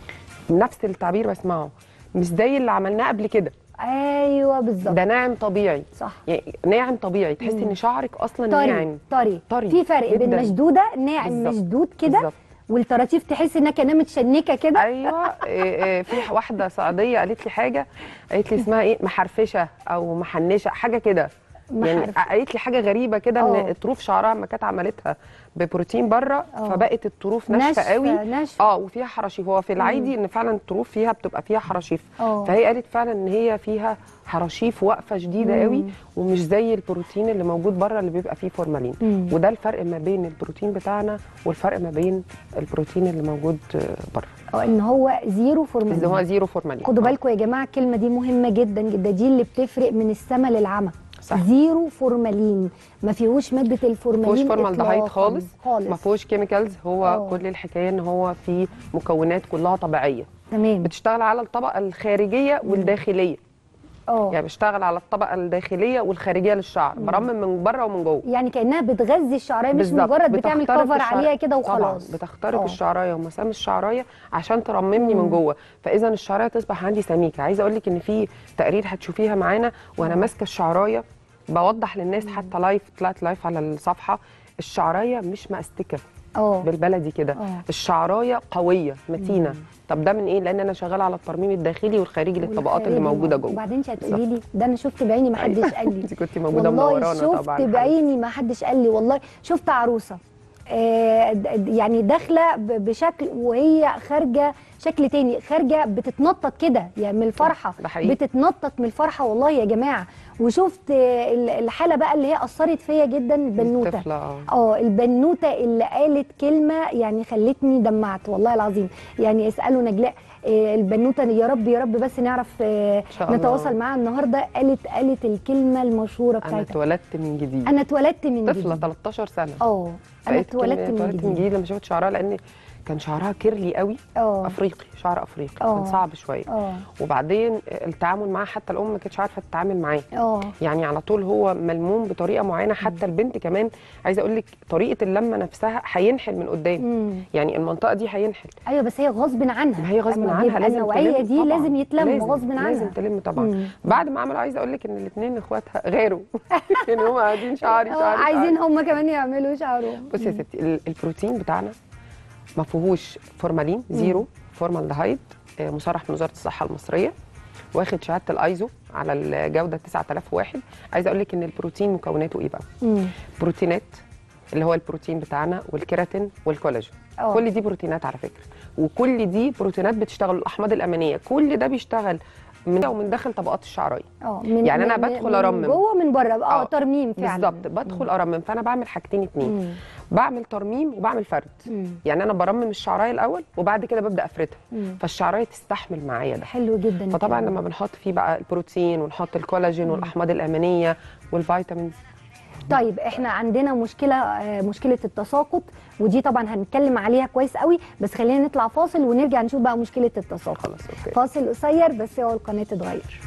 نفس التعبير بسمعه مش زي اللي عملناه قبل كده ايوه بالظبط ده ناعم طبيعي صح يعني ناعم طبيعي تحسي مم. ان شعرك اصلا طري ناعم طري طري في فرق بين جداً. مشدوده ناعم بالظبط. مشدود كده بالظبط. والطراطيف تحس انها كانها متشنكه كده ايوه إيه إيه في واحده صعيديه قالت لي حاجه قالت لي اسمها ايه محرفشه او محنشه حاجه كده يعني محرف. قالت لي حاجه غريبه كده آه. ان طروف شعرها ما كانت عملتها ببروتين بره آه. فبقت الطروف ناشفه قوي ناشفه اه وفيها حراشيف هو في العادي ان فعلا الطروف فيها بتبقى فيها حراشيف اه فهي قالت فعلا ان هي فيها حراشيف واقفه شديده مم. قوي ومش زي البروتين اللي موجود بره اللي بيبقى فيه فورمالين مم. وده الفرق ما بين البروتين بتاعنا والفرق ما بين البروتين اللي موجود آه، بره اه ان هو زيرو بس فورمالين هو زيرو فورمالين خدوا بالكم يا جماعه الكلمه دي مهمه جدا جدا دي اللي بتفرق من السما للعمى صح. زيرو فورمالين ما فيهوش ماده ما الفورمالين فيهوش فورمالدهايد إطلاقاً. خالص خالص ما فيهوش كيميكالز هو اه. كل الحكايه ان هو فيه مكونات كلها طبيعيه تمام بتشتغل على الطبقه الخارجيه والداخليه اه يعني بشتغل على الطبقه الداخليه والخارجيه للشعر برمم من بره ومن جوه يعني كانها بتغذي الشعريه مش بالظبط. مجرد بتعمل بتخترق كفر الشعر- عليها كده طبعا وخلاص بتخترق اه. الشعرايه ومسام الشعرايه عشان ترممني مم. من جوه فاذا الشعرايه تصبح عندي سميكه عايزه اقول لك ان في تقرير هتشوفيها معانا وانا اه. ماسكه الشعرايه بوضح للناس حتى لايف طلعت لايف على الصفحه الشعرايه مش مأستكه اه بالبلدي كده اه. الشعرايه قويه متينه مم. طب ده من ايه لان انا شغاله على الترميم الداخلي والخارجي للطبقات اللي والخارجي موجوده بقى. جوه وبعدين انت هتقولي لي ده انا شفت بعيني ما حدش قال لي انت كنت موجوده والله منورانا شفت طبعا بعيني ما حدش قال لي والله شفت عروسه آه، د- د- يعني داخله ب- بشكل وهي خارجه شكل تاني خارجه بتتنطط كده يعني من الفرحه ده حقيقي. بتتنطط من الفرحه والله يا جماعه وشفت آه، ال- الحاله بقى اللي هي اثرت فيا جدا البنوته الطفله آه. اه البنوته اللي قالت كلمه يعني خلتني دمعت والله العظيم يعني اسالوا نجلاء آه، البنوته يا رب يا رب بس نعرف آه، شاء الله. نتواصل معاها النهارده قالت قالت الكلمه المشهوره انا بتاعتها اتولدت من جديد انا اتولدت من طفله جديد 13 سنه اه انا فقالت كلمة اتولدت من جديد جديد لما شفت شعرها لان كان شعرها كيرلي قوي اه افريقي شعر افريقي آه. كان صعب شويه اه وبعدين التعامل معاه حتى الام ما كانتش عارفه تتعامل معاه اه يعني على طول هو ملموم بطريقه معينه حتى البنت كمان عايزه اقول لك طريقه اللمه نفسها هينحل من قدام مم. يعني المنطقه دي هينحل ايوه بس هي غصب عنها ما هي غصب أما عنها بيبقى لازم النوعيه تلم دي طبعاً. لازم يتلم لازم غصب عنها لازم تلم طبعا مم. بعد ما عملوا عايزه اقول لك ان الاثنين اخواتها غاروا يعني هم قاعدين شعري آه، شعري عايزين شعري. هم كمان يعملوا شعرهم بصي يا ستي ال- البروتين بتاعنا ما فيهوش فورمالين زيرو فورمالدهايد آه، مصرح من وزاره الصحه المصريه واخد شهاده الايزو على الجوده 9001 عايزه اقول لك ان البروتين مكوناته ايه بقى مم. بروتينات اللي هو البروتين بتاعنا والكيراتين والكولاجين آه. كل دي بروتينات على فكره وكل دي بروتينات بتشتغل الاحماض الامينيه كل ده بيشتغل من ومن داخل طبقات الشعريه اه من يعني أنا من- بدخل من أرمم. جوه من بره اه آه، ترميم فعلا بالظبط بدخل ارمم فانا بعمل حاجتين اتنين مم. بعمل ترميم وبعمل فرد مم. يعني انا برمم الشعرايه الاول وبعد كده ببدا افردها مم. فالشعرايه تستحمل معايا ده حلو جدا فطبعا الكلام لما بنحط فيه بقى البروتين ونحط الكولاجين والاحماض الامينيه والفيتامينز طيب احنا عندنا مشكله آه، مشكله التساقط ودي طبعا هنتكلم عليها كويس قوي بس خلينا نطلع فاصل ونرجع نشوف بقى مشكله التساقط خلاص اوكي فاصل قصير بس هو القناه تتغير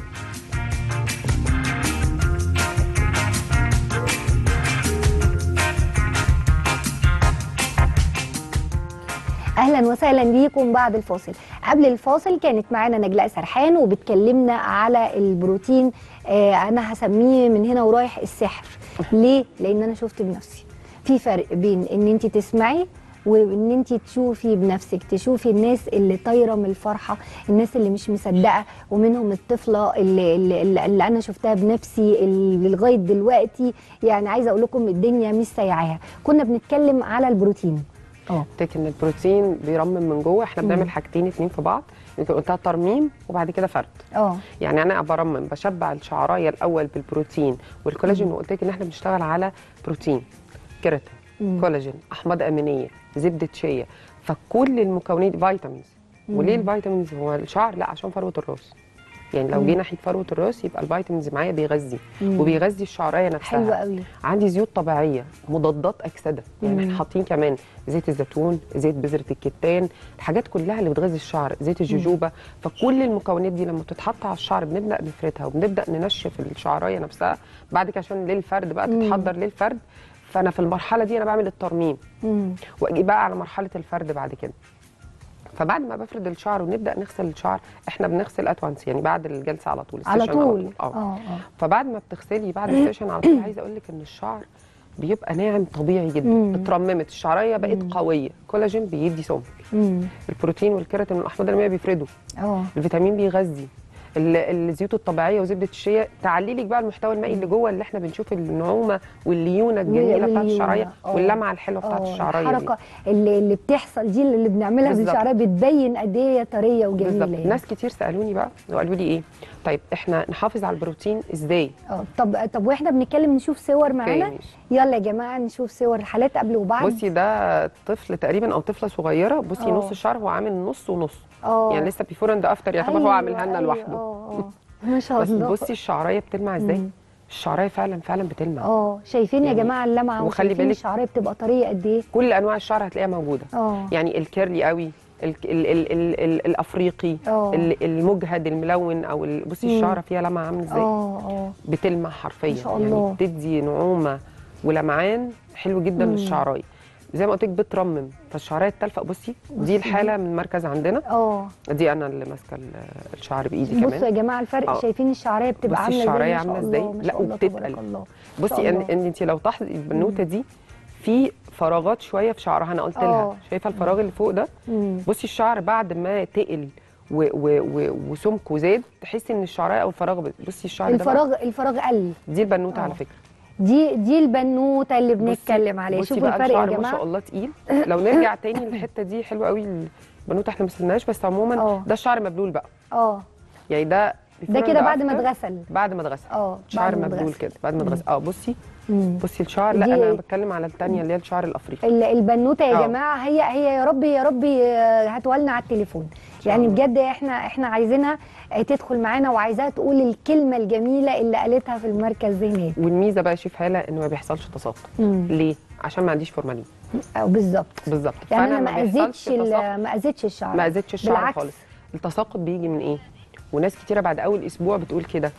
اهلا وسهلا بيكم بعد الفاصل قبل الفاصل كانت معانا نجلاء سرحان وبتكلمنا على البروتين آه انا هسميه من هنا ورايح السحر ليه لان انا شفت بنفسي في فرق بين ان انت تسمعي وان انت تشوفي بنفسك تشوفي الناس اللي طايره من الفرحه الناس اللي مش مصدقه ومنهم الطفله اللي, اللي, اللي اللي انا شفتها بنفسي اللي لغايه دلوقتي يعني عايزه اقول لكم الدنيا مش سايعاها كنا بنتكلم على البروتين اه قلت ان البروتين بيرمم من جوه احنا بنعمل حاجتين اتنين في بعض يمكن قلتها ترميم وبعد كده فرد اه يعني انا برمم بشبع الشعرايه الاول بالبروتين والكولاجين وقلت لك ان احنا بنشتغل على بروتين كيراتين مم. كولاجين احماض امينيه زبده شيا فكل المكونات فيتامينز وليه الفيتامينز هو الشعر لا عشان فروه الراس يعني لو جه ناحيه فروه الراس يبقى الفيتامينز معايا بيغذي مم. وبيغذي الشعرايه نفسها حلوه قوي عندي زيوت طبيعيه مضادات اكسده يعني مم. احنا حاطين كمان زيت الزيتون زيت بذره الكتان الحاجات كلها اللي بتغذي الشعر زيت الجوجوبا فكل المكونات دي لما بتتحط على الشعر بنبدا نفردها وبنبدا ننشف الشعرايه نفسها بعد كده عشان للفرد بقى مم. تتحضر للفرد فانا في المرحله دي انا بعمل الترميم مم. واجي بقى على مرحله الفرد بعد كده فبعد ما بفرد الشعر ونبدا نغسل الشعر احنا بنغسل اتوانس يعني بعد الجلسه على طول على السيشن طول اه اه اه فبعد ما بتغسلي بعد السيشن على طول عايزه اقول لك ان الشعر بيبقى ناعم طبيعي جدا مم. اترممت الشعريه بقت قويه كولاجين بيدي سمك مم. البروتين والكيراتين والاحماض الامينيه بيفردوا اه الفيتامين بيغذي ال- الزيوت الطبيعيه وزبده الشيا تعلي لك بقى المحتوى المائي اللي جوه اللي احنا بنشوف النعومه والليونه الجميله بتاعت والليونة، الشعريه آه. واللمعه الحلوه بتاعت آه، الشعريه دي الحركه اللي, اللي بتحصل دي اللي بنعملها بالظبط. بالشعريه بتبين قد ايه هي طريه وجميله بالظبط يعني. ناس كتير سالوني بقى وقالوا لي ايه طيب احنا نحافظ على البروتين ازاي اه طب طب واحنا بنتكلم نشوف صور معانا ماشي. يلا يا جماعه نشوف صور الحالات قبل وبعد بصي ده طفل تقريبا او طفله صغيره بصي آه. نص الشعر هو عامل نص ونص اه يعني لسه بيفور اند افتر يعتبر هو عاملها لنا لوحده اه اه ما شاء بس الله بصي الشعرايه بتلمع ازاي مم. الشعرايه فعلا فعلا بتلمع اه شايفين يا يعني جماعه اللمعه وخلي وشايفين بالك- الشعريه بتبقى طريه قد ايه كل انواع الشعر هتلاقيها موجوده اه يعني الكيرلي قوي ال ال ال ال ال الافريقي اه. ال- المجهد الملون او ال- بصي مم. الشعره فيها لمعه عامله ازاي اه اه بتلمع حرفيا ما شاء الله. يعني بتدي نعومه ولمعان حلو جدا مم. للشعرايه زي ما قلت لك بترمم فالشعرايه تلفق بصي بصي دي الحاله من المركز عندنا اه دي انا اللي ماسكه ال- الشعر بايدي بصوا يا كمان جماعه الفرق اه. شايفين الشعريه بتبقى بصي عامله ازاي الشعرية ما شاء عاملة ازاي؟ الله، ما لا، شاء الله وبتتقل. تبارك الله بصي الله. ان, إن انت لو تلاحظي البنوته دي في فراغات شويه في شعرها انا قلت اه. لها شايفه الفراغ اللي فوق ده مم. بصي الشعر بعد ما تقل و و و وسمكه زاد تحسي ان الشعرايه او الفراغ بصي الشعر ده بقى- الفراغ الفراغ قل دي البنوته اه. على فكره دي دي البنوته اللي بصي- بنتكلم عليها بصي شوفوا بقى الفرق يا الشعر ما شاء جماعه الله تقيل لو نرجع تاني للحته دي حلوه قوي البنوته احنا ما سلناش بس عموما اه. ده الشعر مبلول بقى اه يعني ده ده before كده and بعد ما after. اتغسل بعد ما اتغسل اه شعر بعد ما مبلول اتغسل. كده بعد ما اتغسل اه بصي مم. بصي الشعر لا دي انا ايه؟ بتكلم على الثانيه اللي هي الشعر الافريقي ال- البنوته يا اه. جماعه هي هي يا رب يا رب آه، هاتوها لنا على التليفون يعني الله. بجد احنا احنا عايزينها آه، تدخل معانا وعايزاها تقول الكلمه الجميله اللي قالتها في المركز هناك والميزه بقى يا شيف هاله انه ما بيحصلش تساقط مم. ليه عشان ما عنديش فورمالين أو بالظبط بالظبط يعني انا فأنا ما بيحصلش اذيتش ال- تساقط. ما اذيتش الشعر ما اذيتش الشعر بالعكس. خالص التساقط بيجي من ايه وناس كتيره بعد اول اسبوع بتقول كده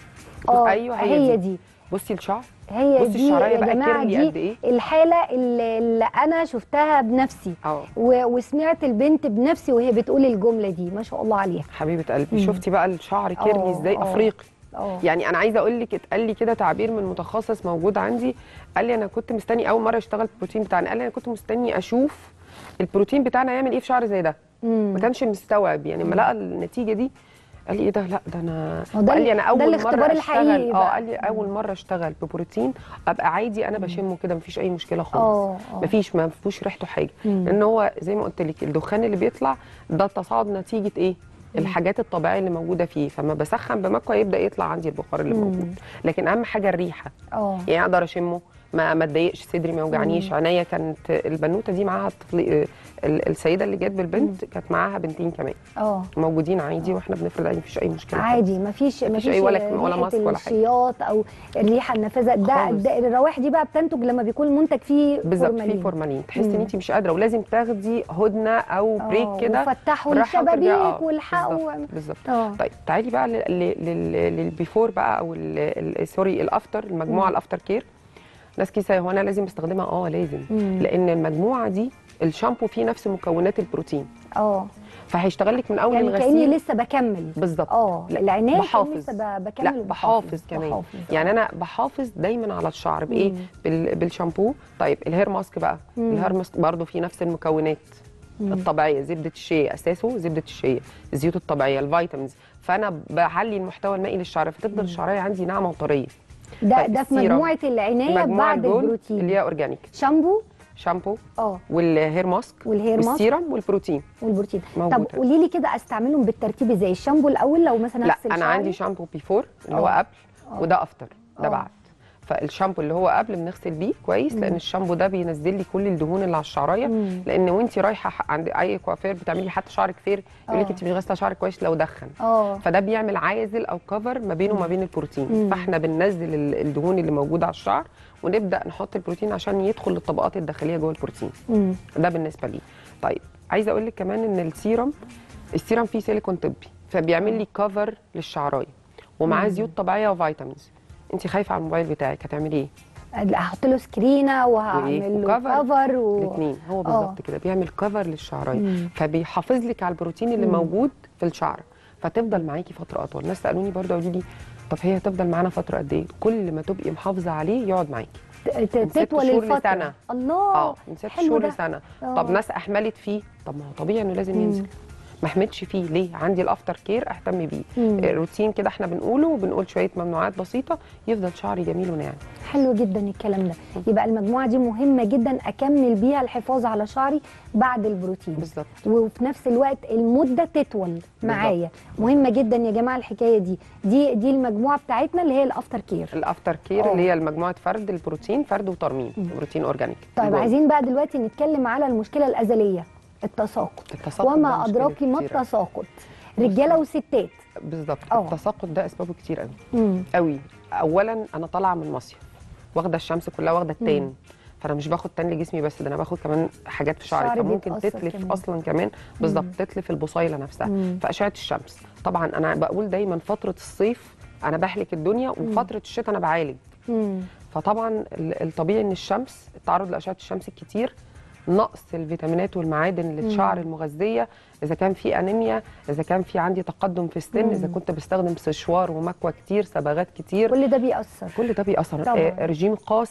اه ايوه هي, هي دي. دي بصي الشعر هي بصي دي الشعرايه يا بقى جماعه كيرلي دي قد ايه الحاله اللي, اللي انا شفتها بنفسي اه و- وسمعت البنت بنفسي وهي بتقول الجمله دي ما شاء الله عليها حبيبه قلبي مم. شفتي بقى الشعر اه، كيرلي ازاي اه. افريقي اه يعني انا عايزه اقول لك اتقال لي كده تعبير من متخصص موجود عندي قال لي انا كنت مستني اول مره اشتغل البروتين بتاعنا قال لي انا كنت مستني اشوف البروتين بتاعنا يعمل ايه في شعر زي ده مم. ما كانش مستوعب يعني لما لقى النتيجه دي قال لي ايه ده لا ده انا هو ده قال لي ال- انا ده اول الاختبار مره الحقيقي اشتغل اه بقى. قال لي اول مره اشتغل ببروتين ابقى عادي انا بشمه كده مفيش اي مشكله خالص اه اه مفيش ما فيهوش ريحته حاجه مم. لان هو زي ما قلت لك الدخان اللي بيطلع ده تصاعد نتيجه ايه الحاجات الطبيعيه اللي موجوده فيه فما بسخن بمكوى يبدا يطلع عندي البخار اللي مم. موجود لكن اهم حاجه الريحه اه يعني اقدر اشمه ما ما اتضايقش صدري ما يوجعنيش عينيا كانت البنوته دي معاها الطفل ال- السيده اللي جت بالبنت كانت معاها بنتين كمان اه موجودين عادي واحنا بنفرد عادي مفيش اي مشكله عادي مفيش مفيش أي ولا- ريحة ولا ماسك ولا حاجة. الشياط او الريحه النافذه ده, خالص. ده الروائح دي بقى بتنتج لما بيكون المنتج فيه بالظبط في فورمالين. فورمالين تحسي مم. ان انت مش قادره ولازم تاخدي هدنه او آه، بريك كده وفتحوا بالراحة وترجعي. الشبابيك آه، والحقوا بالظبط بالظبط اه طيب تعالي بقى لل- لل- لل- للبيفور بقى او ال- ال- سوري الافتر المجموعه مم. الافتر كير ناس كيسه هو انا لازم استخدمها اه لازم مم. لان المجموعه دي الشامبو فيه نفس مكونات البروتين اه فهيشتغل لك من اول يعني كاني الغسيل لسه بكمل بالظبط اه لا، العنايه كأني بحافظ. لسه ب- بكمل لا وبحافظ. بحافظ كمان بحافظ. يعني انا بحافظ دايما على الشعر بايه مم. بال... بالشامبو طيب الهير ماسك بقى مم. الهير ماسك برضه فيه نفس المكونات مم. الطبيعيه زبده الشيا اساسه زبده الشيا الزيوت الطبيعيه الفيتامينز فانا بعلي المحتوى المائي للشعر فتفضل الشعريه عندي ناعمه وطريه ده طيب ده في السيرم. مجموعه العنايه المجموعه بعد دول البروتين اللي هي اورجانيك شامبو شامبو اه والهير ماسك والهير ماسك والسيرم والبروتين والبروتين موجودة. طب قولي لي كده استعملهم بالترتيب ازاي الشامبو الاول لو مثلا لا هغسل انا شعري؟ عندي شامبو بيفور اللي هو آه. قبل آه. وده افتر ده آه. بعد فالشامبو اللي هو قبل بنغسل بيه كويس لان الشامبو ده بينزل لي كل الدهون اللي على الشعرايه مم. لان وانت رايحه ح- عند اي كوافير بتعملي حتى شعرك فير يقول لك آه. انت مش غاسله شعرك كويس لو دخن اه فده بيعمل عازل او كفر ما بينه وما بين البروتين مم. فاحنا بننزل ال- الدهون اللي موجوده على الشعر ونبدا نحط البروتين عشان يدخل للطبقات الداخليه جوه البروتين مم. ده بالنسبه لي طيب عايزه اقول لك كمان ان السيرم السيرم فيه سيليكون طبي فبيعمل لي كفر للشعرايه ومعاه زيوت طبيعيه وفيتامينز انت خايفه على الموبايل بتاعك هتعملي ايه هحط له سكرينه وهعمل له وكفر. كفر و... الاثنين هو آه. بالظبط كده بيعمل كفر للشعرايه مم. فبيحافظ لك على البروتين اللي مم. موجود في الشعر فتفضل معاكي فتره اطول ناس سالوني برضه قالوا لي طب هي هتفضل معانا فتره قد ايه كل ما تبقي محافظه عليه يقعد معاكي ت- ت- من ست تطول شهور الفتره لسنة. الله اه من ست حلو شهور ده. لسنه آه. طب ناس احملت فيه طب ما هو طبيعي انه لازم مم. ينزل ما احملش فيه ليه عندي الافتر كير اهتم بيه مم. الروتين كده احنا بنقوله وبنقول شويه ممنوعات بسيطه يفضل شعري جميل وناعم حلو جدا الكلام ده يبقى المجموعه دي مهمه جدا اكمل بيها الحفاظ على شعري بعد البروتين بالظبط وفي نفس الوقت المده تطول معايا مهمه جدا يا جماعه الحكايه دي دي دي المجموعه بتاعتنا اللي هي الافتر كير الافتر كير آه. اللي هي المجموعه فرد البروتين فرد وترميم بروتين اورجانيك طيب الجول. عايزين بقى دلوقتي نتكلم على المشكله الازليه التساقط التساقط ده وما مشكلة ادراكي ما كتيرة. التساقط رجاله وستات بالظبط آه. التساقط ده اسبابه كتير قوي مم. قوي اولا انا طالعه من مصيف واخده الشمس كلها واخده التان مم. فانا مش باخد تان لجسمي بس ده انا باخد كمان حاجات في شعري الشعر فممكن بيتأثر تتلف كمان. اصلا كمان بالظبط تتلف البصيله نفسها مم. في اشعه الشمس طبعا انا بقول دايما فتره الصيف انا بهلك الدنيا وفتره الشتاء انا بعالج مم. فطبعا ال- الطبيعي ان الشمس التعرض لاشعه الشمس الكتير نقص الفيتامينات والمعادن للشعر المغذيه اذا كان في انيميا اذا كان في عندي تقدم في السن اذا كنت بستخدم سشوار ومكوى كتير صبغات كتير كل ده بيأثر كل ده بيأثر طبعاً. آه رجيم قاسي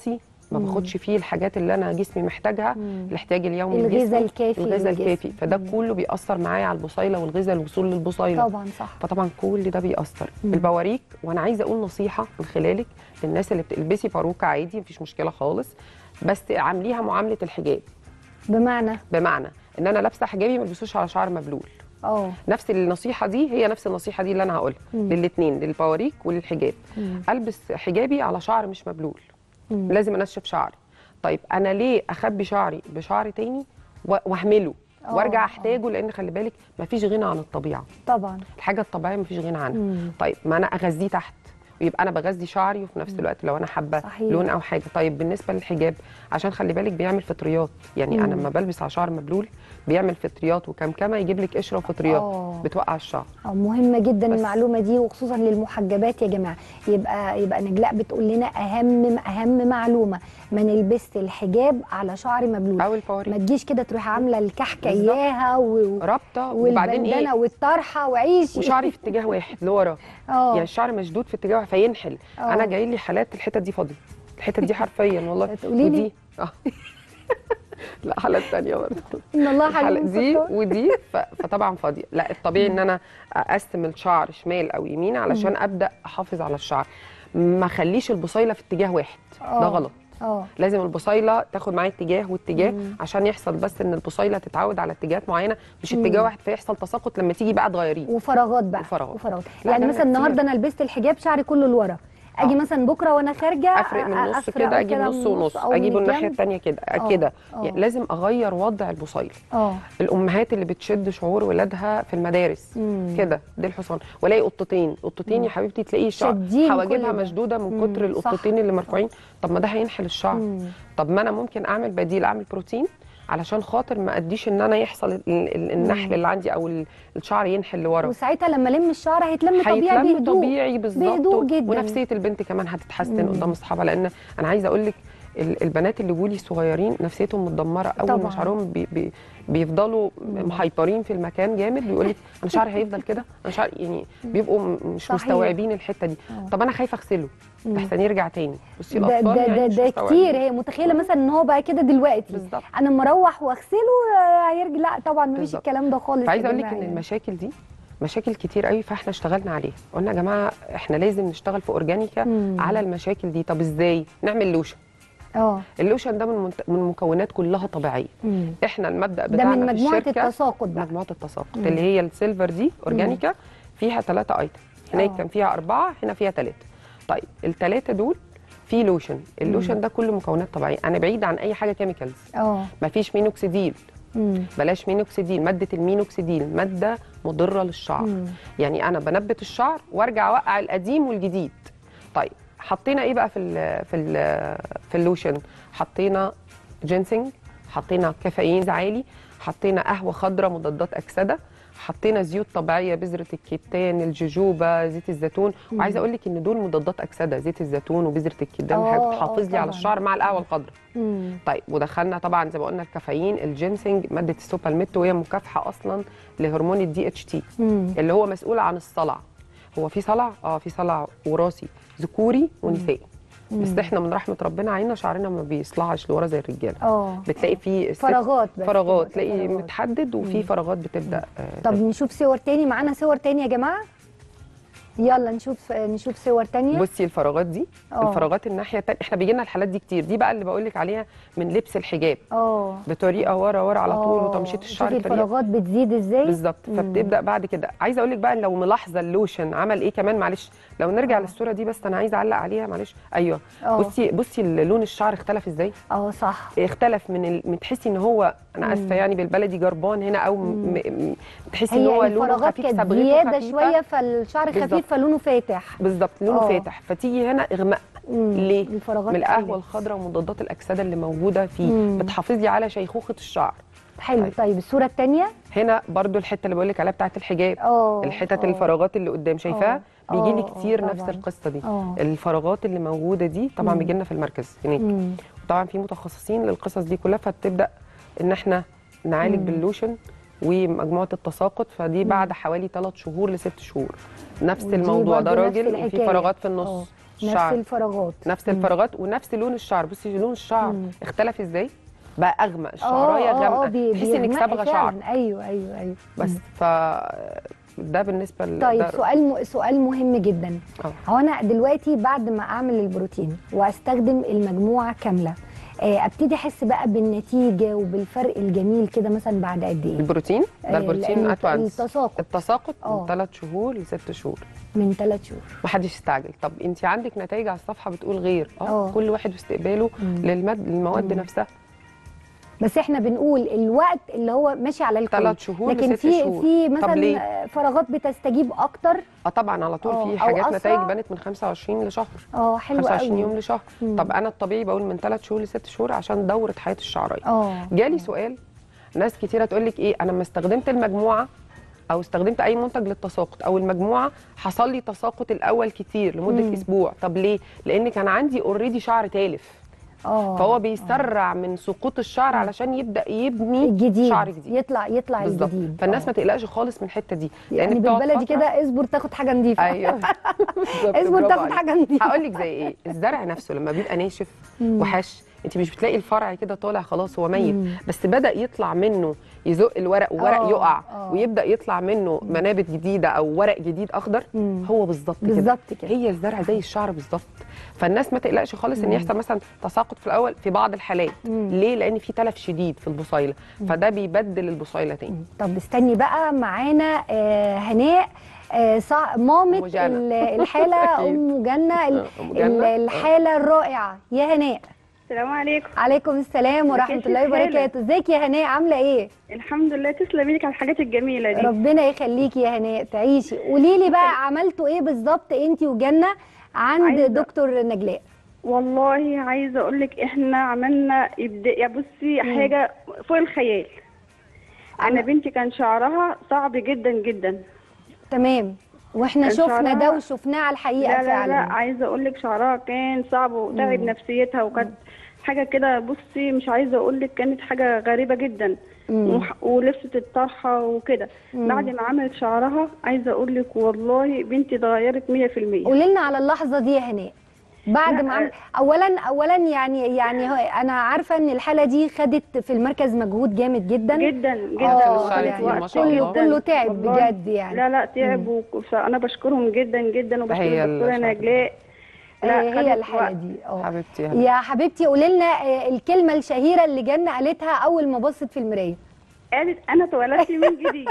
ما مم. باخدش فيه الحاجات اللي انا جسمي محتاجها مم. الاحتياج اليومي الغذاء لجسمي. الكافي الغذاء للجسم. الكافي فده مم. كله بيأثر معايا على البصيله والغذاء الوصول للبصيله طبعا صح فطبعا كل ده بيأثر مم. البواريك وانا عايزه اقول نصيحه من خلالك للناس اللي بتلبسي باروكه عادي مفيش مشكله خالص بس عامليها معامله الحجاب بمعنى بمعنى ان انا لابسه حجابي ما البسوش على شعر مبلول اه نفس النصيحه دي هي نفس النصيحه دي اللي انا هقولها مم. للاثنين للبواريك وللحجاب مم. البس حجابي على شعر مش مبلول مم. لازم انشف شعري طيب انا ليه اخبي شعري بشعر تاني و- واهمله آه، وارجع آه. احتاجه لان خلي بالك مفيش غنى عن الطبيعه طبعا الحاجه الطبيعيه مفيش غنى عنها مم. طيب ما انا اغذيه تحت ويبقى انا بغذي شعري وفي نفس الوقت لو انا حابه صحيح. لون او حاجه طيب بالنسبه للحجاب عشان خلي بالك بيعمل فطريات يعني انا مم. لما بلبس على شعر مبلول بيعمل فطريات وكمكمه يجيب لك قشره وفطريات آه. بتوقع الشعر اه مهمة جدا بس. المعلومة دي وخصوصا للمحجبات يا جماعة يبقى يبقى نجلاء بتقول لنا أهم أهم معلومة ما نلبس الحجاب على شعر مبلول او ما البواريك تجيش كده تروحي عاملة الكحكة بالظبط. إياها و... رابطه وبعدين والبندانة ايه والطرحة وعيشي وشعري في اتجاه واحد لورا اه يعني الشعر مشدود في اتجاه واحد فينحل آه. انا جاي لي حالات الحتت دي فاضيه الحتت دي حرفيا والله تقولي لي؟ ودي اه لا حالات تانية برضه إن الله الحلقة حليم دي ستار. ودي ف- فطبعا فاضيه لا الطبيعي ان انا اقسم الشعر شمال او يمين علشان ابدا احافظ على الشعر ما اخليش البصيله في اتجاه واحد ده آه. غلط اه لازم البصيله تاخد معايا اتجاه واتجاه مم. عشان يحصل بس ان البصيله تتعود على اتجاهات معينه مش مم. اتجاه واحد فيحصل تساقط لما تيجي بقى تغيريه وفراغات بقى وفراغات. وفراغات لا، يعني ده مثلا كتير. النهارده انا لبست الحجاب شعري كله لورا اجي آه. مثلا بكره وانا خارجه افرق من النص أفرق كده اجيب كده نص من ونص أو من اجيبه الناحيه الجنب. الثانيه كده آه. كده آه. يعني لازم اغير وضع البصيله اه الامهات اللي بتشد شعور ولادها في المدارس مم. كده دي الحصان والاقي قطتين قطتين يا حبيبتي تلاقي الشعر شادين حواجبها كل ده. مشدوده من مم، كتر صح. القطتين اللي مرفوعين طب ما ده هينحل الشعر مم. طب ما انا ممكن اعمل بديل اعمل بروتين علشان خاطر ما اديش ان انا يحصل ال- ال- النحل اللي عندي او ال- الشعر ينحل لورا وساعتها لما لم الشعر هيتلم طبيعي هيتلم بهدوء طبيعي بالظبط بهدوء جدا. ونفسيه البنت كمان هتتحسن مم. قدام اصحابها لان انا عايزه اقول لك ال- البنات اللي جولي صغيرين نفسيتهم متدمره اول طبعاً. ما شعرهم بي بي بيفضلوا محيطرين في المكان جامد بيقول لك انا شعري هيفضل كده انا شعري يعني بيبقوا م- مش صحيح. مستوعبين الحته دي آه. طب انا خايفه اغسله مم. لحسن يرجع تاني بصي ده الاطفال ده يعني ده, مش ده مستوعبين. كتير هي متخيله مثلا ان هو بقى كده دلوقتي بالظبط انا لما اروح واغسله آه، هيرجع لا طبعا مفيش بالظبط. الكلام ده خالص يا فعايزه اقول لك جماعة ان يعني. المشاكل دي مشاكل كتير قوي فاحنا اشتغلنا عليها قلنا يا جماعه احنا لازم نشتغل في اورجانيكا مم. على المشاكل دي طب ازاي نعمل لوشن اه اللوشن ده من منت- من مكونات كلها طبيعيه مم. احنا المبدا ده بتاعنا من في مجموعه الشركه التساقط بقى مجموعه التساقط مم. اللي هي السيلفر دي اورجانيكا فيها ثلاثه ايتم هناك آه. كان فيها اربعه هنا فيها ثلاثه طيب الثلاثه دول في لوشن اللوشن ده كله مكونات طبيعيه انا بعيد عن اي حاجه كيميكالز اه مفيش مينوكسيديل مم. بلاش مينوكسيديل ماده المينوكسيديل ماده مضره للشعر مم. يعني انا بنبت الشعر وارجع اوقع القديم والجديد طيب حطينا ايه بقى في ال في ال في اللوشن حطينا جينسينج حطينا كافيين عالي حطينا قهوه خضراء مضادات اكسده حطينا زيوت طبيعيه بذره الكتان الجوجوبا زيت الزيتون وعايزه اقول لك ان دول مضادات اكسده زيت الزيتون وبذره الكتان آه، حاجه آه، بتحافظ لي على طبعاً. الشعر مع القهوه الخضراء مم. طيب ودخلنا طبعا زي ما قلنا الكافيين الجينسينج ماده السوبالميت وهي مكافحه اصلا لهرمون الدي اتش تي مم. اللي هو مسؤول عن الصلع هو في صلع اه في صلع وراثي ذكوري ونسائي بس احنا من رحمه ربنا علينا شعرنا ما بيصلعش لورا زي الرجاله اه بتلاقي في ست- فراغات بس فراغات كده، تلاقي فراغات. متحدد وفي فراغات بتبدا آه طب نشوف صور تاني معانا صور تاني يا جماعه يلا نشوف نشوف صور تانية بصي الفراغات دي آه. الفراغات الناحيه التانية احنا بيجي لنا الحالات دي كتير دي بقى اللي بقول لك عليها من لبس الحجاب اه بطريقه ورا ورا على طول آه. وتمشيط الشعر شوفي بطريقه الفراغات بتزيد ازاي بالظبط مم. فبتبدا بعد كده عايزه اقول لك بقى لو ملاحظه اللوشن عمل ايه كمان معلش لو نرجع للصوره دي بس انا عايزه اعلق عليها معلش ايوه آه. بصي بصي لون الشعر اختلف ازاي اه صح اختلف من ال... من تحسي ان هو انا اسفه يعني بالبلدي جربان هنا او م... م... تحسي ان هو هي لونه الفراغات خفيف كانت صبغته زياده خفيفة. شويه فالشعر بالظبط. خفيف فلونه فاتح بالظبط لونه آه. فاتح فتيجي هنا اغماء مم. ليه الفراغات من القهوه قلت. الخضراء ومضادات الاكسده اللي موجوده فيه مم. بتحافظ لي على شيخوخه الشعر حلو طيب. طيب الصوره الثانيه هنا برضو الحته اللي بقول لك عليها بتاعه الحجاب اه الحتت آه. الفراغات اللي قدام شايفاها آه. بيجي لي آه، آه، كتير نفس طبعاً. القصه دي آه. الفراغات اللي موجوده دي طبعا مم. بيجي لنا في المركز هناك مم. طبعا في متخصصين للقصص دي كلها فبتبدا ان احنا نعالج مم. باللوشن ومجموعه التساقط فدي بعد حوالي 3 شهور لست شهور نفس ودي الموضوع ده برضو نفس راجل وفي الحكاية. فراغات في آه. النص نفس الشعر الفراغات نفس مم. الفراغات ونفس لون الشعر بصي لون الشعر مم. اختلف ازاي بقى اغمق اه الشعرايه اه اه غامقه بي- تحسي انك بيغمق صبغه شعر فعلاً. ايوه ايوه ايوه بس مم. ف ده بالنسبه ل طيب ده- سؤال م... سؤال مهم جدا آه. هو انا دلوقتي بعد ما اعمل البروتين واستخدم المجموعه كامله آه، ابتدي احس بقى بالنتيجه وبالفرق الجميل كده مثلا بعد قد ايه البروتين آه، ده البروتين ال- ادفانس التساقط التساقط آه. من ثلاث شهور لست شهور من ثلاث شهور محدش يستعجل طب انت عندك نتائج على الصفحه بتقول غير اه آه. كل واحد واستقباله مم. للمد للمواد مم. نفسها بس احنا بنقول الوقت اللي هو ماشي على الكل ثلاث شهور لكن لست في شهور في طب مثلا ليه؟ آه، فراغات بتستجيب اكتر اه طبعا على طول آه، أو في حاجات أسرع. نتائج بانت من 25 لشهر اه حلو 25 قوي يوم لشهر مم. طب انا الطبيعي بقول من ثلاث شهور لست شهور عشان دوره حياه الشعرايه اه جالي سؤال ناس كتيره تقول لك ايه انا لما استخدمت المجموعه او استخدمت اي منتج للتساقط او المجموعه حصل لي تساقط الاول كتير لمده مم. اسبوع طب ليه لان كان عندي اوريدي شعر تالف اه فهو بيسرع من سقوط الشعر علشان يبدا يبني الجديد شعر جديد يطلع يطلع بالظبط الجديد فالناس آه. ما تقلقش خالص من الحته دي يعني بتقعد بالبلدي فترة- كده اصبر تاخد حاجه نظيفه ايوه بالظبط، اصبر برافو تاخد عليك. حاجه نظيفه هقول لك زي ايه الزرع نفسه لما بيبقى ناشف مم. وحش انت مش بتلاقي الفرع كده طالع خلاص هو ميت مم. بس بدا يطلع منه يزق الورق وورق آه، يقع آه. ويبدا يطلع منه منابت جديده او ورق جديد اخضر مم. هو بالظبط كده بالظبط كده هي الزرع زي الشعر بالظبط فالناس ما تقلقش خالص ان مم. يحصل مثلا تساقط في الاول في بعض الحالات مم. ليه لان في تلف شديد في البصيله فده بيبدل البصيله تاني طب استني بقى معانا آه هناء آه صع... مامة أم جنى. ال- الحالة أكيد. أم جنة ال- أم ال- جنة. الحالة الرائعة يا هناء السلام عليكم عليكم السلام ورحمة ازيك الله يا خالة؟ وبركاته ازيك يا هناء عاملة ايه الحمد لله تسلمي لك على الحاجات الجميله دي ربنا يخليكي يا هناء تعيشي قولي لي بقى عملتوا ايه بالظبط انت وجنة عند عايزة- دكتور نجلاء والله عايزه اقول لك احنا عملنا يبدا يا بصي مم. حاجه فوق الخيال انا عم- بنتي كان شعرها صعب جدا جدا تمام واحنا كان شفنا ده شعرها- وشفناه على الحقيقة لا لا فعلا لا عايزه اقول لك شعرها كان صعب وتعب مم. نفسيتها وكانت حاجه كده بصي مش عايزه اقول لك كانت حاجه غريبه جدا مم. وح- ولبست الطرحه وكده مم. بعد ما عملت شعرها عايزه اقول لك والله بنتي اتغيرت 100% قولي لنا على اللحظه دي يا هناء بعد لا، ما عمل اولا اولا يعني يعني هو- انا عارفه ان الحاله دي خدت في المركز مجهود جامد جدا جدا جدا آه، الشعر يعني كتير ما شاء كله الله. كله تعب والله. بجد يعني لا لا تعب وك- فانا بشكرهم جدا جدا وبشكر هي الدكتوره الشعر. نجلاء لا لا، هي خدت الحاله وقت. دي اه حبيبتي يا هلا. يا حبيبتي قولي لنا آه، الكلمه الشهيره اللي جنة قالتها اول ما بصت في المرايه قالت انا اتولدت من جديد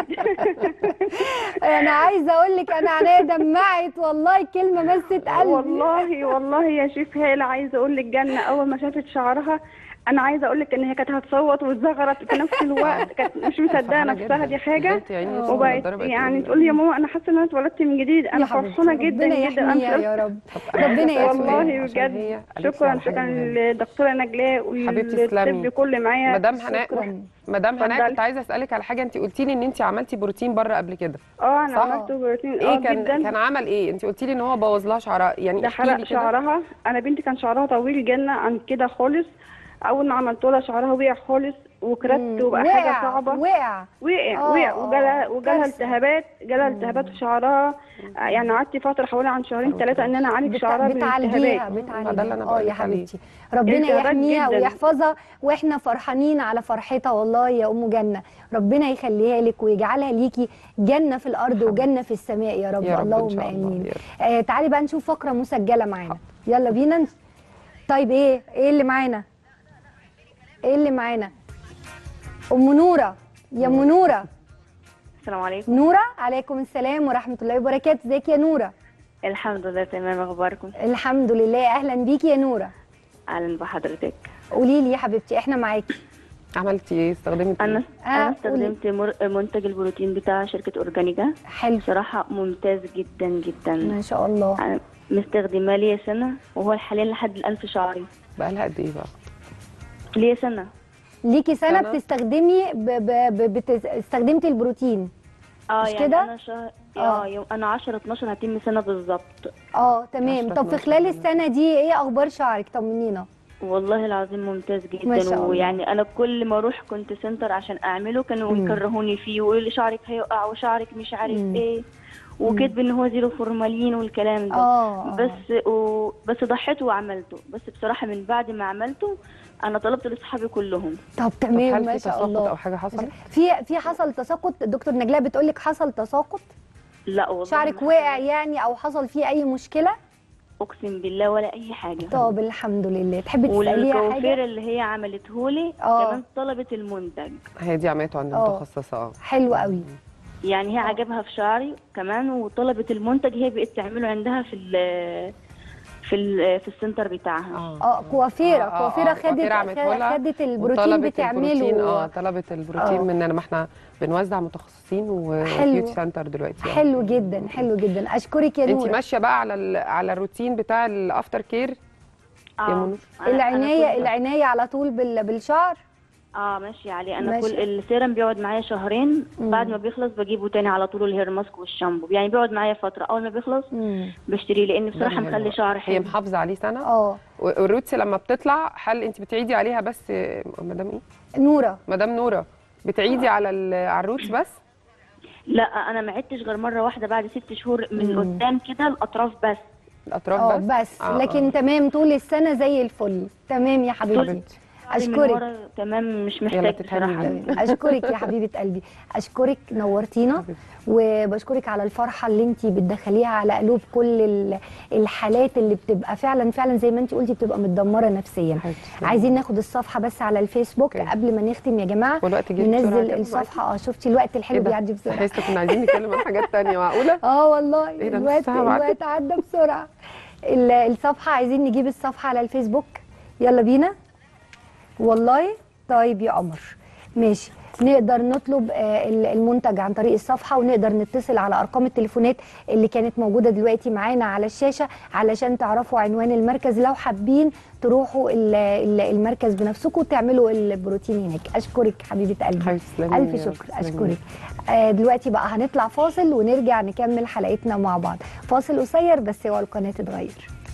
انا عايزه اقول لك انا عينيا دمعت والله الكلمه مست قلبي والله والله يا شيف هاله عايزه اقول لك جنه اول ما شافت شعرها انا عايزه اقول لك ان هي كانت هتصوت واتزغرت في نفس الوقت كانت مش مصدقه فرحانة نفسها جداً. دي حاجه البنت يا عيني وبقت متضربة يعني تقول- تقول لي يا ماما انا حاسه ان انا اتولدت من جديد انا يا حبيبتي، فرحانه جدا ربنا جدا أنا يحميها مش يا رب طب ربنا أنا يحميها سؤال والله عشان هي بجد قالت لي شكرا على حاجة شكرا مهمة. للدكتوره نجلاء حبيبتي تسلمي. وللطب كل معايا مدام هناء شكرا مدام هناء اتفضلي. كنت عايزه اسالك على حاجه انت قلتي لي ان انت عملتي بروتين بره قبل كده اه انا صح؟ عملت بروتين ايه اه كان جدا كان عمل ايه انت قلتي لي ان هو بوظ لها شعرها يعني ده احكي لي حرق كده. شعرها انا بنتي كان شعرها طويل جدا عن كده خالص اول ما عملت لها شعرها وقع خالص وكرت وبقى وقع حاجه صعبه وقع وقع آه، وقع آه، وجالها وجالها كارثة. التهابات جالها التهابات في شعرها آه، يعني قعدت فتره حوالي عن شهرين ثلاثه ان انا اعالج بت- شعرها من بتعالجيها الالتهابات ما ده اللي بتعالجيها أنا اه بقولك يا عليه. حبيبتي ربنا التهابات يحميها جداً. ويحفظها واحنا فرحانين على فرحتها والله يا ام جنه ربنا يخليها لك ويجعلها ليكي جنه في الارض وجنه في السماء يا رب, يا رب إن اللهم شاء الله، امين يا رب. آه تعالي بقى نشوف فقره مسجله معانا يلا بينا طيب ايه ايه اللي معانا ايه اللي معانا ام نوره يا ام نوره السلام عليكم نوره عليكم السلام ورحمه الله وبركاته ازيك يا نوره الحمد لله تمام اخباركم الحمد لله اهلا بيكي يا نوره اهلا بحضرتك قولي لي يا حبيبتي احنا معاكي عملتي ايه استخدمتي انا آه، انا قولي. استخدمت مر... منتج البروتين بتاع شركه اورجانيكا حلو بصراحه ممتاز جدا جدا ما شاء الله انا مستخدماه ليا سنه وهو حاليا لحد الألف شعري بقى لها قد ايه بقى ليا سنه ليكي سنه سنة؟ بتستخدمي ب... ب... ب... بت... استخدمتي البروتين اه مش يعني كده؟ انا شهر آه. اه يوم انا 10 12 هتم سنه بالظبط اه تمام عشرة طب في 12 خلال سنة. السنه دي ايه اخبار شعرك طمنينا والله العظيم ممتاز ما شاء جدا الله. ويعني انا كل ما اروح كنت سنتر عشان اعمله كانوا مم. يكرهوني فيه ويقولوا لي شعرك هيقع وشعرك مش عارف مم. ايه وكتب ان هو زيرو فورمالين والكلام ده اه بس و... بس ضحيت وعملته بس بصراحه من بعد ما عملته انا طلبت لاصحابي كلهم طب طب تمام هل ما في شاء تساقط الله او حاجه حصلت في في حصل تساقط دكتور نجلاء بتقول لك حصل تساقط لا والله شعرك ما وقع حصل. يعني او حصل فيه اي مشكله اقسم بالله ولا اي حاجه طب الحمد لله تحبي تساليها حاجه والكوافير اللي هي عملته لي آه. كمان طلبت المنتج هي دي عملته عند آه. متخصصه اه حلو قوي يعني هي عجبها في شعري كمان وطلبت المنتج هي بقت تعمله عندها في ال في ال في السنتر بتاعها اه كوافيره آه، آه، كوافيره آه، خدت كوافيرة عملته لها خدت البروتين وطلبت البروتين بتعمله اه طلبت البروتين آه. مننا ما احنا بنوزع متخصصين حلو. وبيوتي سنتر دلوقتي يعني. حلو جدا حلو جدا اشكرك يا انت نور ماشيه بقى على ال- على الروتين بتاع الافتر كير يا منى. أنا- أنا العنايه كل- العنايه على طول بال- بالشعر اه ماشي عليه انا ماشي. كل السيرم بيقعد معايا شهرين مم. بعد ما بيخلص بجيبه تاني على طول الهير ماسك والشامبو يعني بيقعد معايا فتره اول ما بيخلص مم. بشتريه لان بصراحه ده حلو. مخلي شعر هي حلو محافظه عليه سنه اه والروتس لما بتطلع هل انت بتعيدي عليها بس مدام ايه نوره مدام نوره بتعيدي على ال- على الروتس بس لا انا ما عدتش غير مره واحده بعد ست شهور من مم. قدام كده الاطراف بس الاطراف اه بس بس آه، لكن آه. تمام طول السنه زي الفل تمام يا حبيبتي حبيبتي شعري من اشكرك ورا تمام مش يلا محتاج تتهني بصراحه مني. اشكرك يا حبيبه قلبي اشكرك نورتينا حبيبتي. وبشكرك على الفرحه اللي انت بتدخليها على قلوب كل ال- الحالات اللي بتبقى فعلا فعلا زي ما انت قلتي بتبقى متدمره نفسيا حبيبتي. عايزين ناخد الصفحه بس على الفيسبوك أوكي. قبل ما نختم يا جماعه والوقت جه بسرعة ننزل كده الصفحه اه شفتي الوقت الحلو ايه ده؟ بيعدي بسرعه حاسه كنا عايزين نتكلم عن حاجات تانية معقوله اه والله إيه ده، نص الوقت ساعة وعدت؟ الوقت عدى بسرعه ال- الصفحه عايزين نجيب الصفحه على الفيسبوك يلا بينا والله طيب يا قمر ماشي نقدر نطلب آه، ال- المنتج عن طريق الصفحه ونقدر نتصل على ارقام التليفونات اللي كانت موجوده دلوقتي معانا على الشاشه علشان تعرفوا عنوان المركز لو حابين تروحوا ال- ال- المركز بنفسكم وتعملوا البروتين هناك اشكرك حبيبه قلبي حبيبتي تسلمي الف لي يا رب، شكر تسلمي اشكرك لي. آه دلوقتي بقى هنطلع فاصل ونرجع نكمل حلقتنا مع بعض فاصل قصير بس هو القناه تتغير